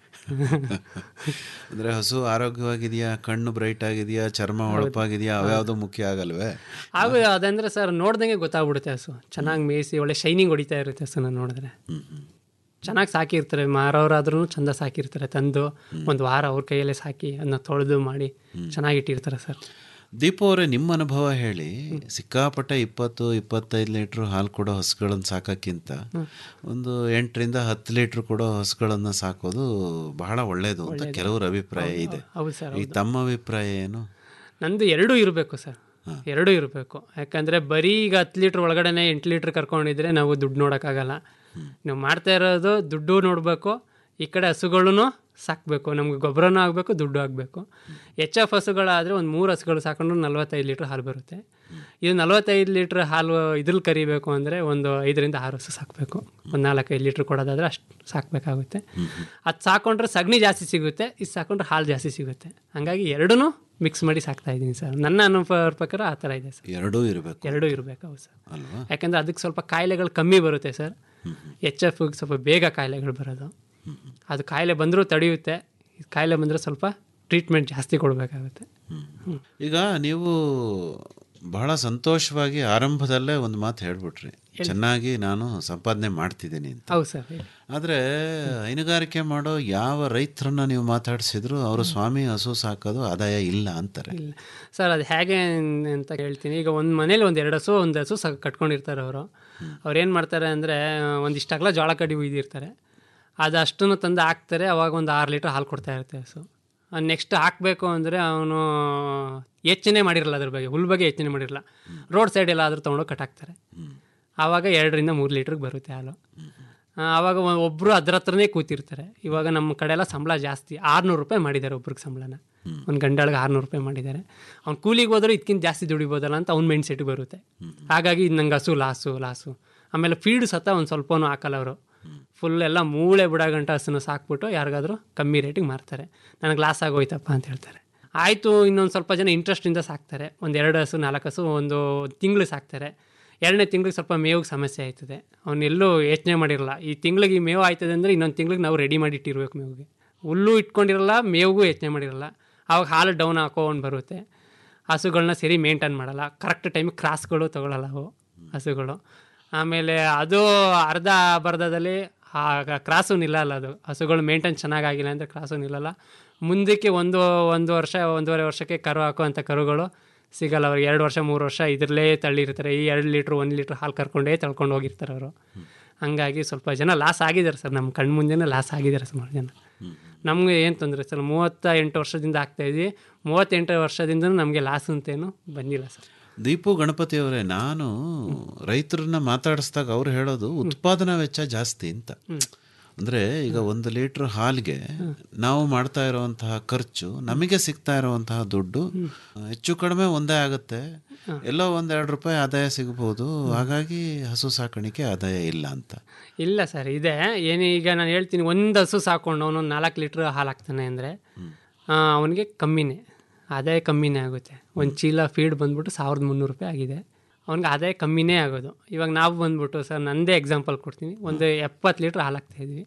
ಅಂದ್ರೆ ಹಸು ಆರೋಗ್ಯವಾಗಿದೆಯಾ ಕಣ್ಣು ಬ್ರೈಟ್ ಆಗಿದೆಯಾ ಚರ್ಮ ಹೊಳಪಾಗಿದೆಯಾ ಅವ್ಯಾವುದೂ ಮುಖ್ಯ ಆಗಲ್ವೇ ಹಾಗೂ ಅದಂದ್ರೆ ಸರ್ ನೋಡ್ದಂಗೆ ಗೊತ್ತಾಗ್ಬಿಡುತ್ತೆ ಹಸು ಚೆನ್ನಾಗಿ ಮೇಯಿಸಿ ಒಳ್ಳೆ ಶೈನಿಂಗ್ ಹೊಡಿತಾ ಇರುತ್ತೆ ಹಸುನ ನೋಡಿದ್ರೆ ಚೆನ್ನಾಗಿ ಸಾಕಿರ್ತಾರೆ ಮಾರೋರಾದ್ರೂ ಚಂದ ಸಾಕಿರ್ತಾರೆ ತಂದು ಒಂದು ವಾರ ಅವ್ರ ಕೈಯಲ್ಲೇ ಸಾಕಿ ಅದನ್ನ ತೊಳೆದು ಮಾಡಿ ಚೆನ್ನಾಗಿಟ್ಟಿರ್ತಾರೆ ಸರ್ ದೀಪು ಅವರೇ ನಿಮ್ಮ ಅನುಭವ ಹೇಳಿ ಸಿಕ್ಕಾಪಟ್ಟೆ ಇಪ್ಪತ್ತು ಇಪ್ಪತ್ತೈದು ಲೀಟ್ರ್ ಹಾಲು ಕೊಡೋ ಹಸುಗಳನ್ನು ಸಾಕೋಕ್ಕಿಂತ ಒಂದು ಎಂಟರಿಂದ ಹತ್ತು ಲೀಟ್ರ್ ಕೊಡೋ ಹಸುಗಳನ್ನು ಸಾಕೋದು ಬಹಳ ಒಳ್ಳೆಯದು ಅಂತ ಕೆಲವ್ರ ಅಭಿಪ್ರಾಯ ಇದೆ ಹೌದು ಸರ್ ಈ ತಮ್ಮ ಅಭಿಪ್ರಾಯ ಏನು ನಂದು ಎರಡೂ ಇರಬೇಕು ಸರ್ ಎರಡೂ ಇರಬೇಕು ಯಾಕಂದರೆ ಬರೀ ಈಗ ಹತ್ತು ಲೀಟ್ರ್ ಒಳಗಡೆನೆ ಎಂಟು ಲೀಟ್ರ್ ಕರ್ಕೊಂಡಿದ್ರೆ ನಾವು ದುಡ್ಡು ನೋಡೋಕ್ಕಾಗಲ್ಲ ನಾವು ಮಾಡ್ತಾ ಇರೋದು ದುಡ್ಡು ನೋಡಬೇಕು ಈ ಕಡೆ ಹಸುಗಳೂ ಸಾಕಬೇಕು ನಮ್ಗೆ ಗೊಬ್ಬರನೂ ಆಗಬೇಕು ದುಡ್ಡು ಆಗಬೇಕು ಎಚ್ ಎಫ್ ಹಸುಗಳಾದರೆ ಒಂದು ಮೂರು ಹಸುಗಳು ಸಾಕೊಂಡ್ರೆ ನಲ್ವತ್ತೈದು ಲೀಟ್ರ್ ಹಾಲು ಬರುತ್ತೆ ಇದು ನಲ್ವತ್ತೈದು ಲೀಟ್ರ್ ಹಾಲು ಇದ್ರಲ್ಲಿ ಕರಿಬೇಕು ಅಂದರೆ ಒಂದು ಐದರಿಂದ ಆರು ಹಸು ಸಾಕಬೇಕು ಒಂದು ನಾಲ್ಕೈದು ಲೀಟ್ರ್ ಕೊಡೋದಾದರೆ ಅಷ್ಟು ಸಾಕಬೇಕಾಗುತ್ತೆ ಅದು ಸಾಕೊಂಡ್ರೆ ಸಗಣಿ ಜಾಸ್ತಿ ಸಿಗುತ್ತೆ ಇದು ಸಾಕೊಂಡ್ರೆ ಹಾಲು ಜಾಸ್ತಿ ಸಿಗುತ್ತೆ ಹಾಗಾಗಿ ಎರಡೂ ಮಿಕ್ಸ್ ಮಾಡಿ ಸಾಕ್ತಾ ಇದ್ದೀನಿ ಸರ್ ನನ್ನ ಅನುಭವ ಪ್ರಕಾರ ಆ ಥರ ಇದೆ ಸರ್ ಎರಡೂ ಇರಬೇಕು ಎರಡೂ ಇರಬೇಕು ಹೌದು ಸರ್ ಅಲ್ವಾ ಯಾಕಂದರೆ ಅದಕ್ಕೆ ಸ್ವಲ್ಪ ಕಾಯಿಲೆಗಳು ಕಮ್ಮಿ ಬರುತ್ತೆ ಸರ್ ಎಚ್ ಎಫ್ ಸ್ವಲ್ಪ ಬೇಗ ಕಾಯಿಲೆಗಳು ಬರೋದು ಅದು ಕಾಯಿಲೆ ಬಂದರೂ ತಡೆಯುತ್ತೆ ಇದು ಕಾಯಿಲೆ ಬಂದರೆ ಸ್ವಲ್ಪ ಟ್ರೀಟ್ಮೆಂಟ್ ಜಾಸ್ತಿ ಕೊಡಬೇಕಾಗುತ್ತೆ ಈಗ ನೀವು ಬಹಳ ಸಂತೋಷವಾಗಿ ಆರಂಭದಲ್ಲೇ ಒಂದು ಮಾತು ಹೇಳ್ಬಿಟ್ರಿ ಚೆನ್ನಾಗಿ ನಾನು ಸಂಪಾದನೆ ಮಾಡ್ತಿದ್ದೀನಿ ಅಂತ ಹೌದು ಸರ್ ಹೇಳಿ. ಆದರೆ ಹೈನುಗಾರಿಕೆ ಮಾಡೋ ಯಾವ ರೈತರನ್ನ ನೀವು ಮಾತಾಡಿಸಿದ್ರು ಅವರು ಸ್ವಾಮಿ ಹಸು ಸಾಕೋದು ಆದಾಯ ಇಲ್ಲ ಅಂತಾರೆ ಇಲ್ಲ ಸರ್ ಅದು ಹೇಗೆ ಅಂತ ಹೇಳ್ತೀನಿ ಈಗ ಒಂದು ಮನೇಲಿ ಒಂದು ಎರಡು ಹಸು ಒಂದು ಹಸು ಸ ಕಟ್ಕೊಂಡಿರ್ತಾರೆ ಅವರು ಅವ್ರು ಏನು ಮಾಡ್ತಾರೆ ಅಂದರೆ ಒಂದಿಷ್ಟು ಅಗಲ ಜೋಳ ಕಡ್ಡಿ ಉಯ್ದಿರ್ತಾರೆ ಅದು ಅಷ್ಟನ್ನು ತಂದು ಹಾಕ್ತಾರೆ ಅವಾಗ ಒಂದು ಆರು ಲೀಟ್ರ್ ಹಾಲು ಕೊಡ್ತಾ ಇರುತ್ತೆ ಹಸು ನೆಕ್ಸ್ಟ್ ಹಾಕಬೇಕು ಅಂದರೆ ಅವನು ಯೋಚನೆ ಮಾಡಿರಲ್ಲ ಅದ್ರ ಬಗ್ಗೆ ಹುಲ್ ಬಗ್ಗೆ ಯೋಚನೆ ಮಾಡಿರಲ್ಲ ರೋಡ್ ಸೈಡ್ ಎಲ್ಲ ಆದರೂ ತೊಗೊಂಡೋಗಿ ಕಟ್ಟಾಕ್ತಾರೆ ಆವಾಗ ಎರಡರಿಂದ ಮೂರು ಲೀಟ್ರಿಗೆ ಬರುತ್ತೆ ಹಾಲು ಆ, ಆವಾಗ ಒ- ಒಬ್ರು ಅದ್ರ ಹತ್ರನೇ ಕೂತಿರ್ತಾರೆ ಇವಾಗ ನಮ್ಮ ಕಡೆ ಎಲ್ಲ ಸಂಬಳ ಜಾಸ್ತಿ ಆರುನೂರು ರೂಪಾಯಿ ಮಾಡಿದ್ದಾರೆ ಒಬ್ರಿಗೆ ಸಂಬಳನ ಒಂದು ಗಂಡಾಳಿಗೆ ಆರುನೂರು ರೂಪಾಯಿ ಮಾಡಿದ್ದಾರೆ ಅವ್ನು ಕೂಲಿಗೆ ಹೋದ್ರೆ ಇದಕ್ಕಿಂತ ಜಾಸ್ತಿ ದುಡಿಬೋದಲ್ಲ ಅಂತ ಅವ್ನ ಮೈಂಡ್ ಸೆಟ್ಗೆ ಬರುತ್ತೆ ಹಾಗಾಗಿ ಇದು ನಂಗೆ ಹಸು ಲಾಸು ಲಾಸು ಆಮೇಲೆ ಫೀಡ್ ಸತ ಒಂದು ಸ್ವಲ್ಪನೂ ಹಾಕಲ್ಲ ಅವರು ಫುಲ್ ಎಲ್ಲ ಮೂಳೆ ಬಿಡೋ ಗಂಟ ಹಸುನ ಸಾಕ್ಬಿಟ್ಟು ಯಾರಿಗಾದ್ರೂ ಕಮ್ಮಿ ರೇಟಿಗೆ ಮಾರ್ತಾರೆ ನನಗೆ ಲಾಸ್ ಆಗೋಯ್ತಪ್ಪ ಅಂತ ಹೇಳ್ತಾರೆ ಆಯಿತು ಇನ್ನೊಂದು ಸ್ವಲ್ಪ ಜನ ಇಂಟ್ರೆಸ್ಟಿಂದ ಸಾಕ್ತಾರೆ ಒಂದು ಎರಡು ಹಸು ನಾಲ್ಕು ಹಸು ಒಂದು ತಿಂಗಳು ಸಾಕ್ತಾರೆ ಎರಡನೇ ತಿಂಗಳಿಗೆ ಸ್ವಲ್ಪ ಮೇವಿಗೆ ಸಮಸ್ಯೆ ಆಯ್ತದೆ ಅವನ್ನೆಲ್ಲೂ ಯೋಚನೆ ಮಾಡಿರಲ್ಲ ಈ ತಿಂಗಳಿಗೆ ಈ ಮೇವು ಆಯ್ತದೆ ಅಂದರೆ ಇನ್ನೊಂದು ತಿಂಗಳಿಗೆ ನಾವು ರೆಡಿ ಮಾಡಿ ಇಟ್ಟಿರ್ಬೇಕು ಮೇವಿಗೆ ಹುಲ್ಲು ಇಟ್ಕೊಂಡಿರಲ್ಲ ಮೇವಿಗೂ ಯೋಚನೆ ಮಾಡಿರಲ್ಲ ಆವಾಗ ಹಾಲು ಡೌನ್ ಹಾಕೊಂಡು ಬರುತ್ತೆ ಹಸುಗಳನ್ನ ಸರಿ ಮೇಂಟೈನ್ ಮಾಡಲ್ಲ ಕರೆಕ್ಟ್ ಟೈಮಿಗೆ ಕ್ರಾಸ್ಗಳು ತೊಗೊಳಲ್ಲ ಅವು ಹಸುಗಳು ಆಮೇಲೆ ಅದು ಅರ್ಧ ಬರ್ಧದಲ್ಲಿ ಕ್ರಾಸು ನಿಲ್ಲಲ್ಲ ಅದು ಹಸುಗಳು ಮೇಂಟೈನ್ ಚೆನ್ನಾಗಾಗಿಲ್ಲ ಅಂದರೆ ಕ್ರಾಸು ನಿಲ್ಲಲ್ಲ ಮುಂದಕ್ಕೆ ಒಂದು ಒಂದು ವರ್ಷ ಒಂದೂವರೆ ವರ್ಷಕ್ಕೆ ಕರು ಹಾಕುವಂಥ ಕರುಗಳು ಸಿಗಲ್ಲ ಅವ್ರಿಗೆ ಎರಡು ವರ್ಷ ಮೂರು ವರ್ಷ ಇದರಲ್ಲೇ ತಳ್ಳಿರ್ತಾರೆ ಈ ಎರಡು ಲೀಟ್ರ್ ಒಂದು ಲೀಟ್ರ್ ಹಾಲು ಕರ್ಕೊಂಡೇ ತಳ್ಕೊಂಡು ಹೋಗಿರ್ತಾರೆ ಅವರು ಹಂಗಾಗಿ ಸ್ವಲ್ಪ ಜನ ಲಾಸ್ ಆಗಿದ್ದಾರೆ ಸರ್ ನಮ್ಮ ಕಣ್ಣು ಮುಂದೆನೇ ಲಾಸ್ ಆಗಿದ್ದಾರೆ ಸುಮಾರು ಜನ ನಮಗೆ ಏನು ತೊಂದರೆ ಸರ್ ಮೂವತ್ತ ಎಂಟು ವರ್ಷದಿಂದ ಆಗ್ತಾಯಿದ್ವಿ ಮೂವತ್ತೆಂಟು ವರ್ಷದಿಂದ ನಮಗೆ ಲಾಸ್ ಅಂತೇನು ಬಂದಿಲ್ಲ ಸರ್ ದೀಪು ಗಣಪತಿ ಅವರೇ ನಾನು ರೈತರನ್ನ ಮಾತಾಡಿಸಿದಾಗ ಅವ್ರು ಹೇಳೋದು ಉತ್ಪಾದನಾ ವೆಚ್ಚ ಜಾಸ್ತಿ ಅಂತ ಅಂದರೆ ಈಗ ಒಂದು ಲೀಟ್ರ್ ಹಾಲಿಗೆ ನಾವು ಮಾಡ್ತಾ ಇರುವಂತಹ ಖರ್ಚು ನಮಗೆ ಸಿಗ್ತಾ ಇರುವಂತಹ ದುಡ್ಡು ಹೆಚ್ಚು ಕಡಿಮೆ ಒಂದೇ ಆಗುತ್ತೆ ಎಲ್ಲೋ ಒಂದೆರಡು ರೂಪಾಯಿ ಆದಾಯ ಸಿಗ್ಬೋದು ಹಾಗಾಗಿ ಹಸು ಸಾಕಾಣಿಕೆ ಆದಾಯ ಇಲ್ಲ ಅಂತ ಇಲ್ಲ ಸರ್ ಇದೆ ಏನು ಈಗ ನಾನು ಹೇಳ್ತೀನಿ ಒಂದು ಹಸು ಸಾಕೊಂಡು ಅವನು ನಾಲ್ಕು ಲೀಟ್ರ್ ಹಾಲು ಹಾಕ್ತಾನೆ ಅಂದರೆ ಅವನಿಗೆ ಕಮ್ಮಿನೇ ಆದಾಯ ಕಮ್ಮಿನೇ ಆಗುತ್ತೆ ಒಂದು ಚೀಲ ಫೀಡ್ ಬಂದ್ಬಿಟ್ಟು ಸಾವಿರದ ಮುನ್ನೂರು ರೂಪಾಯಿ ಆಗಿದೆ ಅವ್ನಿಗೆ ಆದಾಯ ಕಮ್ಮಿನೇ ಆಗೋದು ಇವಾಗ ನಾವು ಬಂದ್ಬಿಟ್ಟು ಸರ್ ನಂದೇ ಎಕ್ಸಾಂಪಲ್ ಕೊಡ್ತೀನಿ ಒಂದು ಎಪ್ಪತ್ತು ಲೀಟ್ರ್ ಹಾಲು ಹಾಕ್ತಾಯಿದ್ವಿ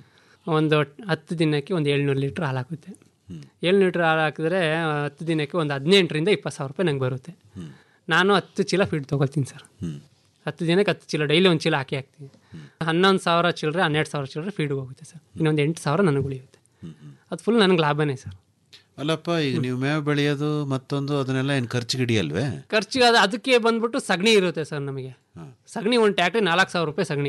ಒಂದು ಹತ್ತು ದಿನಕ್ಕೆ ಒಂದು ಏಳ್ನೂರು ಲೀಟ್ರ್ ಹಾಲು ಹಾಕುತ್ತೆ ಏಳ್ನೂರು ಲೀಟ್ರ್ ಹಾಲು ಹಾಕಿದ್ರೆ ಹತ್ತು ದಿನಕ್ಕೆ ಒಂದು ಹದಿನೆಂಟರಿಂದ ಇಪ್ಪತ್ತು ಸಾವಿರ ರೂಪಾಯಿ ನಂಗೆ ಬರುತ್ತೆ ನಾನು ಹತ್ತು ಚೀಲ ಫೀಡ್ ತೊಗೊಳ್ತೀನಿ ಸರ್ ಹತ್ತು ದಿನಕ್ಕೆ ಹತ್ತು ಚೀಲ ಡೈಲಿ ಒಂದು ಚೀಲ ಹಾಕಿ ಹಾಕ್ತೀನಿ ಹನ್ನೊಂದು ಸಾವಿರ ಚಿಲ್ಲರೆ ಹನ್ನೆರಡು ಸಾವಿರ ಚಿಲ್ಲರೆ ಫೀಡ್ಗೆ ಹೋಗುತ್ತೆ ಸರ್ ಇನ್ನೊಂದು ಎಂಟು ಸಾವಿರ ನನಗೆ ಉಳಿಯುತ್ತೆ ಅದು ಫುಲ್ ನನಗೆ ಲಾಭನೇ ಸರ್ ಅಲ್ಲಪ್ಪ ಈಗ ನೀವು ಮೇವು ಬೆಳೆಯೋದು ಮತ್ತೊಂದು ಅದನ್ನೆಲ್ಲ ಏನು ಖರ್ಚಿಗೆ ಹಿಡಿಯಲ್ವೇ ಖರ್ಚಿಗೆ ಅದು ಅದಕ್ಕೆ ಬಂದ್ಬಿಟ್ಟು ಸಗಣಿ ಇರುತ್ತೆ ಸರ್ ನಮಗೆ ಸಗಣಿ ಒಂದು ಟ್ಯಾಕ್ಟ್ರಿ ನಾಲ್ಕು ಸಾವಿರ ರೂಪಾಯಿ ಸಗಣಿ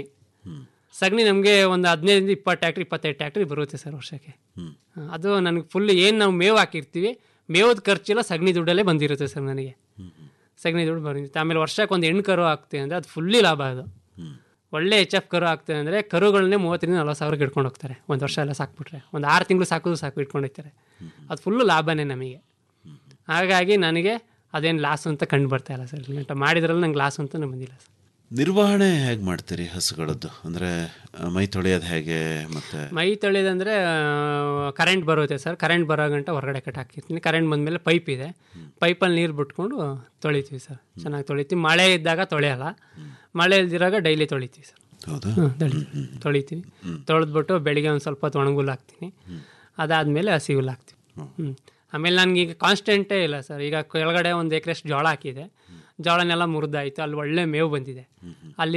ಸಗಣಿ ನಮಗೆ ಒಂದು ಹದಿನೈದರಿಂದ ಇಪ್ಪತ್ತು ಟ್ಯಾಕ್ಟ್ರಿ ಇಪ್ಪತ್ತೈದು ಟ್ಯಾಕ್ಟ್ರಿ ಬರುತ್ತೆ ಸರ್ ವರ್ಷಕ್ಕೆ ಹಾ, ಅದು ನನಗೆ ಫುಲ್ ಏನು ನಾವು ಮೇವು ಹಾಕಿರ್ತೀವಿ ಮೇವದ ಖರ್ಚೆಲ್ಲ ಸಗಣಿ ದುಡ್ಡಲ್ಲೇ ಬಂದಿರುತ್ತೆ ಸರ್ ನನಗೆ ಸಗಣಿ ದುಡ್ಡು ಬಂದಿರುತ್ತೆ ಆಮೇಲೆ ವರ್ಷಕ್ಕೆ ಒಂದು ಹೆಣ್ಣು ಕರು ಹಾಕ್ತೀವಿ ಅಂದರೆ ಅದು ಫುಲ್ಲಿ ಲಾಭ ಅದು ಒಳ್ಳೆ ಎಚ್ ಎಫ್ ಕರು ಆಗ್ತದೆ ಅಂದರೆ ಕರುಗಳನ್ನೇ ಮೂವತ್ತರಿಂದ ನಲ್ವತ್ತು ಸಾವಿರಕ್ಕೆ ಇಟ್ಕೊಂಡು ಹೋಗ್ತಾರೆ ಒಂದು ವರ್ಷ ಎಲ್ಲ ಸಾಕ್ಬಿಟ್ರೆ ಒಂದು ಆರು ತಿಂಗಳು ಸಾಕೋದು ಸಾಕು ಇಟ್ಕೊಂಡು ಹೋಗ್ತಾರೆ ಅದು ಫುಲ್ಲು ಲಾಭನೇ ನಮಗೆ ಹಾಗಾಗಿ ನನಗೆ ಅದೇನು ಲಾಸ್ ಅಂತ ಕಂಡು ಬರ್ತಾ ಇಲ್ಲ ಸರ್ ಗಂಟ ಮಾಡಿದ್ರಲ್ಲಿ ನಂಗೆ ಲಾಸ್ ಅಂತ ಬಂದಿಲ್ಲ ಸರ್ ನಿರ್ವಹಣೆ ಹೇಗೆ ಮಾಡ್ತೀರಿ ಹಸುಗಳದ್ದು ಅಂದರೆ ಮೈ ತೊಳೆಯೋದು ಹೇಗೆ ಮತ್ತೆ ಮೈ ತೊಳೆದಂದರೆ ಕರೆಂಟ್ ಬರುತ್ತೆ ಸರ್ ಕರೆಂಟ್ ಬರೋ ಗಂಟ ಹೊರಗಡೆ ಕಟ್ ಹಾಕಿರ್ತೀನಿ ಕರೆಂಟ್ ಬಂದಮೇಲೆ ಪೈಪ್ ಇದೆ ಪೈಪಲ್ಲಿ ನೀರು ಬಿಟ್ಕೊಂಡು ತೊಳಿತೀವಿ ಸರ್ ಚೆನ್ನಾಗಿ ತೊಳಿತೀವಿ ಮಳೆ ಇದ್ದಾಗ ತೊಳೆಯಲ್ಲ ಮಳೆ ಇಲ್ದಿರಾಗ ಡೈಲಿ ತೊಳಿತೀವಿ ಸರ್ ಹೌದಾ ಹ್ಮ್, ತೊಳಿ- ತೊಳಿತೀವಿ ತೊಳೆದ್ಬಿಟ್ಟು ಬೆಳಿಗ್ಗೆ ಒಂದು ಸ್ವಲ್ಪ ಹೊತ್ತು ಒಣಗುಲ್ ಹಾಕ್ತೀನಿ ಅದಾದಮೇಲೆ ಹಸಿ ಹುಲ್ಲು ಹಾಕ್ತೀವಿ ಹ್ಞೂ ಆಮೇಲೆ ನನಗೀಗ ಕಾನ್ಸ್ಟೆಂಟೇ ಇಲ್ಲ ಸರ್ ಈಗ ಕೆಳಗಡೆ ಒಂದು ಎಕರೆಷ್ಟು ಜೋಳ ಹಾಕಿದೆ ಜೋಳನೆಲ್ಲ ಮುರಿದಾಯಿತು ಅಲ್ಲಿ ಒಳ್ಳೆ ಮೇವು ಬಂದಿದೆ ಅಲ್ಲಿ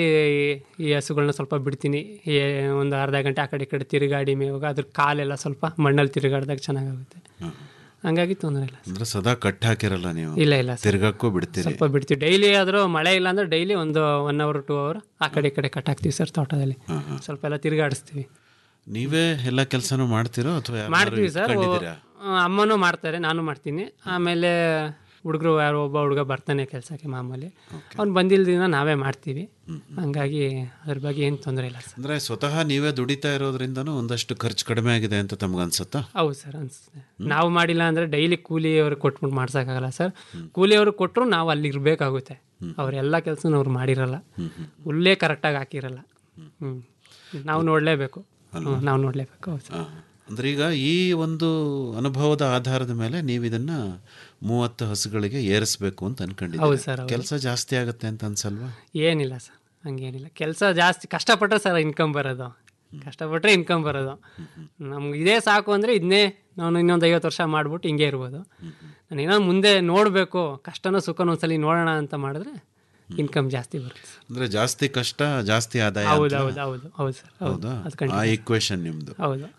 ಈ ಹಸುಗಳನ್ನ ಸ್ವಲ್ಪ ಬಿಡ್ತೀನಿ ಈ ಒಂದು ಅರ್ಧ ಗಂಟೆ ಆ ಕಡೆ ಈ ಕಡೆ ತಿರುಗಾಡಿ ಮೇವಾಗ ಅದ್ರ ಕಾಲೆಲ್ಲ ಸ್ವಲ್ಪ ಮಣ್ಣಲ್ಲಿ ತಿರುಗಾಡ್ದಾಗ ಚೆನ್ನಾಗಾಗುತ್ತೆ ಹಂಗಾಗಿ ತೊಂದರೆ ಇಲ್ಲ ಅಂದ್ರೆ ಸದಾ ಕಟ್ ಹಾಕಿರಲ್ಲ ನೀವು ಇಲ್ಲ ಇಲ್ಲ ಸರ್. ತಿರ್ಗಕ್ಕೂ ಬಿಡ್ತೀರಿ ಸ್ವಲ್ಪ ಬಿಡ್ತೀವಿ ಡೈಲಿ ಆದರೂ ಮಳೆ ಇಲ್ಲ ಅಂದ್ರೆ ಡೈಲಿ ಒಂದು ಒನ್ ಅವರ್ ಟೂ ಅವರ್ ಆ ಕಡೆ ಈ ಕಡೆ ಕಟ್ ಹಾಕ್ತೀವಿ ಸರ್ ತೋಟದಲ್ಲಿ ಸ್ವಲ್ಪ ಎಲ್ಲ ತಿರುಗಾಡಿಸ್ತೀವಿ ನೀವೇ ಎಲ್ಲ ಕೆಲಸನೂ ಮಾಡ್ತೀರೋ ಅಥವಾ ಮಾಡ್ತೀವಿ ಸರ್ ಅಮ್ಮನೂ ಮಾಡ್ತಾರೆ ನಾನು ಮಾಡ್ತೀನಿ ಆಮೇಲೆ ಹುಡುಗರು ಯಾರೋ ಒಬ್ಬ ಹುಡುಗ ಬರ್ತಾನೆ ಕೆಲಸಕ್ಕೆ ಮಾಮೂಲಿ ಅವ್ನು ಬಂದಿಲ್ದಿನ ನಾವೇ ಮಾಡ್ತೀವಿ ಹಂಗಾಗಿ ಅದ್ರ ಬಗ್ಗೆ ಏನು ತೊಂದರೆ ಇಲ್ಲ ಸರ್ ಅಂದ್ರೆ ಸ್ವತಃ ನೀವೇ ದುಡಿತಾ ಇರೋದ್ರಿಂದನೂ ಒಂದಷ್ಟು ಖರ್ಚು ಕಡಿಮೆ ಆಗಿದೆ ಅಂತ ತಮ್ಗನ್ಸುತ್ತಾ ಹೌದು ಸರ್ ಅನಿಸುತ್ತೆ ನಾವು ಮಾಡಿಲ್ಲ ಅಂದರೆ ಡೈಲಿ ಕೂಲಿಯವ್ರಿಗೆ ಕೊಟ್ಬಿಟ್ಟು ಮಾಡ್ಸೋಕ್ಕಾಗಲ್ಲ ಸರ್ ಕೂಲಿಯವ್ರಿಗೆ ಕೊಟ್ಟರು ನಾವು ಅಲ್ಲಿ ಇರಬೇಕಾಗುತ್ತೆ ಅವರೆಲ್ಲ ಕೆಲಸನ ಅವ್ರು ಮಾಡಿರಲ್ಲ ಹುಲ್ಲೇ ಕರೆಕ್ಟಾಗಿ ಹಾಕಿರಲ್ಲ ಹ್ಞೂ ನಾವು ನೋಡಲೇಬೇಕು ನಾವು ನೋಡಲೇಬೇಕು ಹೌದು ಸರ್ ಅಂದ್ರೆ ಈಗ ಈ ಒಂದು ಅನುಭವದ ಆಧಾರದ ಮೇಲೆ ನೀವು ಇದನ್ನ ಮೂವತ್ತು ಹಸುಗಳಿಗೆ ಏರಿಸಬೇಕು ಅಂತ ಹೌದು ಸರ್, ಅನ್ಕೊಂಡಿದ್ದೀರಿ ಹೌದು. ಕೆಲಸ ಜಾಸ್ತಿ ಆಗುತ್ತೆ ಅಂತ ಅನ್ಸಲ್ವಾ ಏನಿಲ್ಲ ಸರ್ ಹಂಗೇನಿಲ್ಲ ಕೆಲಸ ಜಾಸ್ತಿ ಕಷ್ಟಪಟ್ಟರೆ ಸರ್ ಇನ್ಕಮ್ ಬರೋದು ಕಷ್ಟಪಟ್ಟರೆ ಇನ್ಕಮ್ ಬರೋದು ನಮ್ಗೆ ಇದೇ ಸಾಕು ಅಂದರೆ ಇದನ್ನೇ ನಾನು ಇನ್ನೊಂದು ಐವತ್ತು ವರ್ಷ ಮಾಡ್ಬಿಟ್ಟು ಹಿಂಗೆ ಇರ್ಬೋದು ನಾನು ಏನೋ ಮುಂದೆ ನೋಡಬೇಕು ಕಷ್ಟನೋ ಸುಖನೋ ಒಂದ್ಸಲಿ ನೋಡೋಣ ಅಂತ ಮಾಡಿದ್ರೆ ಇನ್ಕಮ್ ಜಾಸ್ತಿ ಬರುತ್ತೆ ಅಂದ್ರೆ ಜಾಸ್ತಿ ಕಷ್ಟ ಜಾಸ್ತಿ ಆದಾಯ ಹೌದು ಅಂತಲಾ? ಹೌದು ಹೌದು ಹೌದು ಸರ್ ಹೌದು ಹೌದಾ ಅದು ಖಂಡಿತ ಆ ಇಕ್ವೇಶನ್ ನಿಮ್ದು ಹೌದು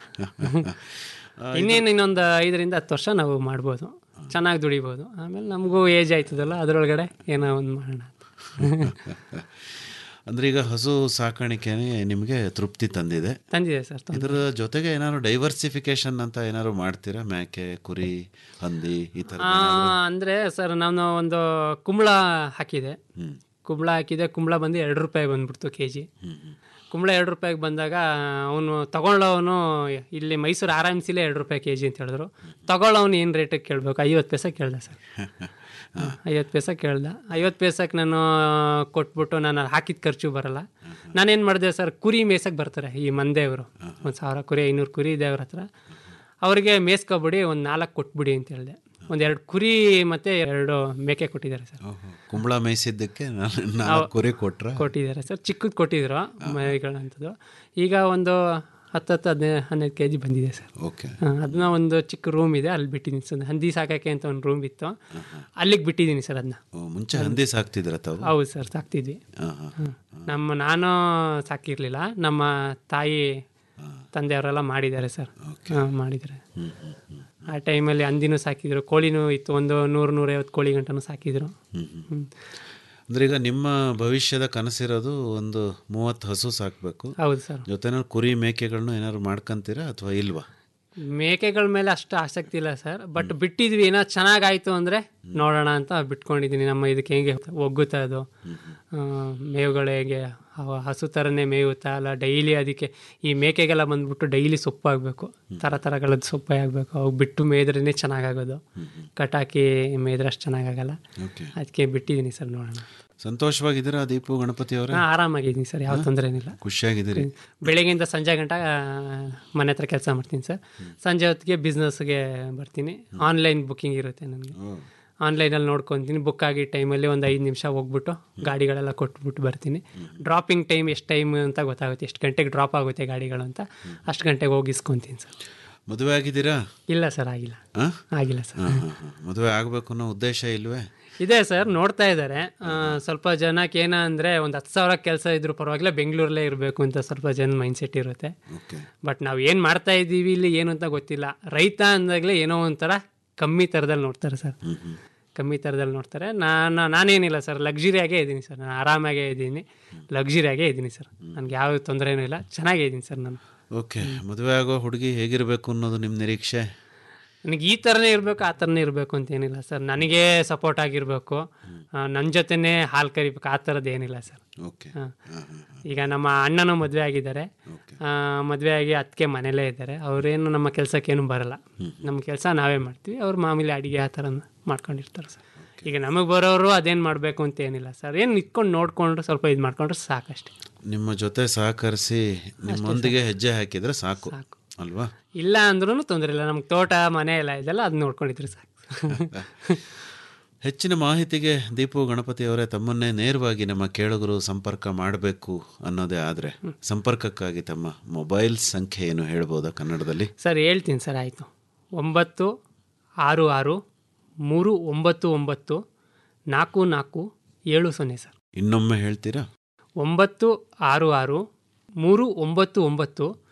ಇನ್ನೇನು ಇನ್ನೊಂದು ಐದರಿಂದ ಹತ್ತು ವರ್ಷ ನಾವು ಮಾಡ್ಬೋದು ಚೆನ್ನಾಗಿ ದುಡಿಬೋದು ಆಮೇಲೆ ನಮಗೂ ಏಜ್ ಆಯ್ತದಲ್ಲ ಅದರೊಳಗಡೆ ಏನೋ ಒಂದು ಮಾಡೋಣ ಅಂದ್ರೆ ಈಗ ಹಸು ಸಾಕಾಣಿಕೆನೆ ನಿಮಗೆ ತೃಪ್ತಿ ತಂದಿದೆ ತಂದಿದೆ ಸರ್ ತಂದಿದೆ. ಇದರ ಜೊತೆಗೆ ಏನಾದ್ರು ಡೈವರ್ಸಿಫಿಕೇಶನ್ ಅಂತ ಏನಾದ್ರು ಮಾಡ್ತೀರಾ ಮೇಕೆ ಕುರಿ ಹಂದಿ ಈ ತರ ಆ, ಅಂದ್ರೆ ಸರ್ ನಾನು ಒಂದು ಕುಂಬಳ ಹಾಕಿದೆ ಕುಂಬಳ ಹಾಕಿದೆ ಕುಂಬಳ ಬಂದು ಎರಡು ರೂಪಾಯಿ ಬಂದ್ಬಿಡ್ತು ಕೆ ಜಿ ಕುಂಬಳ ಎರಡು ರೂಪಾಯಿಗೆ ಬಂದಾಗ ಅವನು ತಗೊಳ್ಳೋವನು ಇಲ್ಲಿ ಮೈಸೂರು ಆರ್ ಎಮ್ ಸಿಲೇ ಎರಡು ರೂಪಾಯಿ ಕೆ ಜಿ ಅಂತ ಹೇಳಿದ್ರು ತಗೊಳ್ಳೋನು ಏನು ರೇಟಿಗೆ ಕೇಳಬೇಕು ಐವತ್ತು ಪೈಸೆ ಕೇಳ್ದೆ ಸರ್ ಐವತ್ತು ಪೈಸೆ ಕೇಳ್ದೆ ಐವತ್ತು ಪೈಸಕ್ಕೆ ನಾನು ಕೊಟ್ಬಿಟ್ಟು ನಾನು ಹಾಕಿದ ಖರ್ಚು ಬರಲ್ಲ ನಾನೇನು ಮಾಡಿದೆ ಸರ್ ಕುರಿ ಮೇಯ್ಸಕ್ಕೆ ಬರ್ತಾರೆ ಈ ಮಂದೇವರು ಒಂದು ಸಾವಿರ ಕುರಿ ಐನೂರು ಕುರಿ ಇದೆ ಅವ್ರ ಹತ್ರ ಅವ್ರಿಗೆ ಮೇಯ್ಸ್ಕೊಬಿಡಿ ಒಂದು ನಾಲ್ಕು ಕೊಟ್ಬಿಡಿ ಅಂತ ಹೇಳಿದೆ ಒಂದು ಎರಡು ಕುರಿ ಮತ್ತು ಎರಡು ಮೇಕೆ ಕೊಟ್ಟಿದ್ದಾರೆ ಸರ್ ಕುಂಬಳ ಮೇಯಿಸಿದ್ದಕ್ಕೆ ನಾಲ್ಕು ಕುರಿ ಕೊಟ್ರ ಕೊಟ್ಟಿದ್ದಾರೆ ಸರ್ ಚಿಕ್ಕದು ಕೊಟ್ಟಿದ್ರು ಮರಿಗಳಂಥದ್ದು ಈಗ ಒಂದು ಹತ್ತು ಹತ್ತು ಹದಿನೈದು ಹನ್ನೆರಡು ಕೆ ಜಿ ಬಂದಿದೆ ಸರ್ ಓಕೆ ಅದನ್ನ ಒಂದು ಚಿಕ್ಕ ರೂಮ್ ಇದೆ ಅಲ್ಲಿ ಬಿಟ್ಟಿದ್ದೀನಿ ಸರ್ ಹಂದಿ ಸಾಕಕ್ಕೆ ಅಂತ ಒಂದು ರೂಮ್ ಇತ್ತು ಅಲ್ಲಿಗೆ ಬಿಟ್ಟಿದ್ದೀನಿ ಸರ್ ಅದನ್ನ ಮುಂಚೆ ಹಂದಿ ಸಾಕ್ತಿದ್ರ ತಾವು ಹೌದು ಸರ್ ಸಾಕ್ತಿದ್ವಿ ಹಾ, ಹಾ. ಹ್ಮ್. ನಮ್ಮ ನಾನು ಸಾಕಿರಲಿಲ್ಲ ನಮ್ಮ ತಾಯಿ ತಂದೆಯವರೆಲ್ಲ ಮಾಡಿದ್ದಾರೆ ಸರ್ ಹಾಂ ಮಾಡಿದ್ದಾರೆ ಆ ಟೈಮಲ್ಲಿ ಹಂದಿನೂ ಸಾಕಿದ್ರು ಕೋಳಿನೂ ಇತ್ತು ಒಂದು ನೂರು ನೂರೈವತ್ತು ಕೋಳಿ ಗಂಟನೂ ಸಾಕಿದ್ರು ಹ್ಮ್. ಅಂದ್ರೆ ಈಗ ನಿಮ್ಮ ಭವಿಷ್ಯದ ಕನಸಿರೋದು ಒಂದು ಮೂವತ್ತು ಹಸು ಸಾಕ್ಬೇಕು ಹೌದು ಸರ್ ಜೊತೆನಲ್ಲಿ ಕುರಿ ಮೇಕೆಗಳನ್ನ ಏನಾದ್ರು ಮಾಡ್ಕೊಂತೀರಾ ಅಥವಾ ಇಲ್ವಾ ಮೇಕೆಗಳ ಮೇಲೆ ಅಷ್ಟು ಆಸಕ್ತಿ ಇಲ್ಲ ಸರ್ ಬಟ್ ಬಿಟ್ಟಿದ್ವಿ ಏನೋ ಚೆನ್ನಾಗಾಯ್ತು ಅಂದರೆ ನೋಡೋಣ ಅಂತ ಬಿಟ್ಕೊಂಡಿದ್ದೀನಿ ನಮ್ಮ ಇದಕ್ಕೆ ಹೆಂಗೆ ಒಗ್ಗುತ್ತಾ ಅದು ಆ, ಮೇವುಗಳು ಹೇಗೆ ಅವ ಹಸು ಥರನೇ ಮೇಯುತ್ತಾ ಅಲ್ಲ ಡೈಲಿ ಅದಕ್ಕೆ ಈ ಮೇಕೆಗೆಲ್ಲ ಬಂದ್ಬಿಟ್ಟು ಡೈಲಿ ಸೊಪ್ಪಾಗಬೇಕು ಥರ ಥರಗಳದ್ದು ಸೊಪ್ಪೆ ಆಗಬೇಕು ಅವು ಬಿಟ್ಟು ಮೇಯ್ದ್ರೇ ಚೆನ್ನಾಗಾಗೋದು ಕಟಾಕಿ ಮೇಯ್ದ್ರೆ ಅಷ್ಟು ಚೆನ್ನಾಗಾಗಲ್ಲ ಅದಕ್ಕೆ ಬಿಟ್ಟಿದ್ದೀನಿ ಸರ್ ನೋಡೋಣ ಸಂತೋಷವಾಗಿದ್ದೀರಾ ದೀಪು ಗಣಪತಿ ಅವರೇ ಹಾಂ ಆರಾಮಾಗಿದ್ದೀನಿ ಸರ್ ಯಾವ ತೊಂದರೆ ಏನಿಲ್ಲ ಖುಷಿಯಾಗಿದ್ದೀರಿ ಬೆಳಗ್ಗೆಯಿಂದ ಸಂಜೆ ಗಂಟ ಆ, ಮನೆ ಹತ್ರ ಕೆಲಸ ಮಾಡ್ತೀನಿ ಸರ್ ಸಂಜೆ ಹೊತ್ತಿಗೆ ಬಿಸ್ನೆಸ್ಗೆ ಬರ್ತೀನಿ ಆನ್ಲೈನ್ ಬುಕ್ಕಿಂಗ್ ಇರುತ್ತೆ ನನಗೆ ಆನ್ಲೈನಲ್ಲಿ ನೋಡ್ಕೊತೀನಿ ಬುಕ್ ಆಗಿ ಟೈಮಲ್ಲಿ ಒಂದು ಐದು ನಿಮಿಷ ಹೋಗ್ಬಿಟ್ಟು ಗಾಡಿಗಳೆಲ್ಲ ಕೊಟ್ಬಿಟ್ಟು ಬರ್ತೀನಿ ಡ್ರಾಪಿಂಗ್ ಟೈಮ್ ಎಷ್ಟು ಟೈಮ್ ಅಂತ ಗೊತ್ತಾಗುತ್ತೆ ಎಷ್ಟು ಗಂಟೆಗೆ ಡ್ರಾಪ್ ಆಗುತ್ತೆ ಗಾಡಿಗಳು ಅಂತ ಅಷ್ಟು ಗಂಟೆಗೆ ಹೋಗಿ ಇಸ್ಕೊತೀನಿ ಸರ್ ಮದುವೆ ಆಗಿದ್ದೀರಾ ಇಲ್ಲ ಸರ್ ಆಗಿಲ್ಲ ಆ? ಆಗಿಲ್ಲ ಸರ್ ಹಾ, ಹಾ, ಹಾ. ಮದುವೆ ಆಗಬೇಕು ಅನ್ನೋ ಉದ್ದೇಶ ಇಲ್ವೇ ಇದೆ ಸರ್ ನೋಡ್ತಾ ಇದ್ದಾರೆ ಆ, ಸ್ವಲ್ಪ ಜನಕ್ಕೆ ಏನ ಅಂದರೆ ಒಂದು ಹತ್ತು ಸಾವಿರ ಕೆಲಸ ಇದ್ರು ಪರವಾಗಿಲ್ಲ ಬೆಂಗಳೂರಲ್ಲೇ ಇರಬೇಕು ಅಂತ ಸ್ವಲ್ಪ ಜನ ಮೈಂಡ್ಸೆಟ್ ಇರುತ್ತೆ ಬಟ್ ನಾವು ಏನು ಮಾಡ್ತಾ ಇದ್ದೀವಿ ಇಲ್ಲಿ ಏನು ಅಂತ ಗೊತ್ತಿಲ್ಲ ರೈತ ಅಂದಾಗಲೇ ಏನೋ ಒಂಥರ ಕಮ್ಮಿ ಥರದಲ್ಲಿ ನೋಡ್ತಾರೆ ಸರ್ ಕಮ್ಮಿ ಥರದಲ್ಲಿ ನೋಡ್ತಾರೆ ನಾನು ನಾನೇನಿಲ್ಲ ಸರ್ ಲಕ್ಸುರಿಯಾಗೇ ಇದ್ದೀನಿ ಸರ್ ನಾನು ಆರಾಮಾಗೇ ಇದ್ದೀನಿ ಲಕ್ಸುರಿಯಾಗೇ ಇದ್ದೀನಿ ಸರ್ ನನಗೆ ಯಾವ ತೊಂದರೆನೂ ಇಲ್ಲ ಚೆನ್ನಾಗೇ ಇದ್ದೀನಿ ಸರ್ ನಾನು ಓಕೆ ಮದುವೆ ಆಗೋ ಹುಡುಗಿ ಹೇಗಿರಬೇಕು ಅನ್ನೋದು ನಿಮ್ಮ ನಿರೀಕ್ಷೆ ನನಗೆ ಈ ಥರನೇ ಇರಬೇಕು ಆ ಥರನೇ ಇರಬೇಕು ಅಂತ ಏನಿಲ್ಲ ಸರ್ ನನಗೆ ಸಪೋರ್ಟ್ ಆಗಿರಬೇಕು ನನ್ನ ಜೊತೆನೇ ಹಾಲು ಕರಿಬೇಕು ಆ ಥರದ್ದು ಏನಿಲ್ಲ ಸರ್ ಓಕೆ ಹಾಂ ಈಗ ನಮ್ಮ ಅಣ್ಣನೂ ಮದುವೆ ಆಗಿದ್ದಾರೆ ಮದುವೆ ಆಗಿ ಅದಕ್ಕೆ ಮನೇಲೇ ಇದ್ದಾರೆ ಅವರೇನು ನಮ್ಮ ಕೆಲಸಕ್ಕೇನು ಬರಲ್ಲ ನಮ್ಮ ಕೆಲಸ ನಾವೇ ಮಾಡ್ತೀವಿ ಅವ್ರು ಮಾಮೂಲಿ ಅಡುಗೆ ಆ ಥರ ಮಾಡ್ಕೊಂಡಿರ್ತಾರೆ ಸರ್ ಈಗ ನಮಗೆ ಬರೋರು ಅದೇನು ಮಾಡಬೇಕು ಅಂತ ಏನಿಲ್ಲ ಸರ್ ಏನು ನಿಂತ್ಕೊಂಡು ನೋಡಿಕೊಂಡ್ರೆ ಸ್ವಲ್ಪ ಇದು ಮಾಡ್ಕೊಂಡ್ರೆ ಸಾಕಷ್ಟೇ ನಿಮ್ಮ ಜೊತೆ ಸಹಕರಿಸಿ ನಿಮ್ಮೊಂದಿಗೆ ಹೆಜ್ಜೆ ಹಾಕಿದ್ರೆ ಸಾಕು ಅಲ್ವಾ ಇಲ್ಲ ಅಂದ್ರೂ ತೊಂದರೆ ಇಲ್ಲ ನಮ್ಗೆ ತೋಟ ಮನೆ ಎಲ್ಲ ಇದೆಲ್ಲ ಅದು ನೋಡ್ಕೊಂಡಿದ್ರೆ ಸಾಕು ಹೆಚ್ಚಿನ ಮಾಹಿತಿಗೆ ದೀಪು ಗಣಪತಿ ಅವರೇ ತಮ್ಮನ್ನೇ ನೇರವಾಗಿ ನಮ್ಮ ಕೇಳುಗರು ಸಂಪರ್ಕ ಮಾಡಬೇಕು ಅನ್ನೋದೇ ಆದರೆ ಸಂಪರ್ಕಕ್ಕಾಗಿ ತಮ್ಮ ಮೊಬೈಲ್ ಸಂಖ್ಯೆ ಏನು ಹೇಳ್ಬೋದಾ ಕನ್ನಡದಲ್ಲಿ ಸರ್ ಹೇಳ್ತೀನಿ ಸರ್ ಆಯಿತು ಒಂಬತ್ತು ಆರು ಆರು ಮೂರು ಒಂಬತ್ತು ಒಂಬತ್ತು ನಾಲ್ಕು ನಾಲ್ಕು ಏಳು ಸೊನ್ನೆ ಸರ್ ಇನ್ನೊಮ್ಮೆ ಹೇಳ್ತೀರಾ ಒಂಬತ್ತು ಆರು ಆರು ಮೂರು ಒಂಬತ್ತು ಒಂಬತ್ತು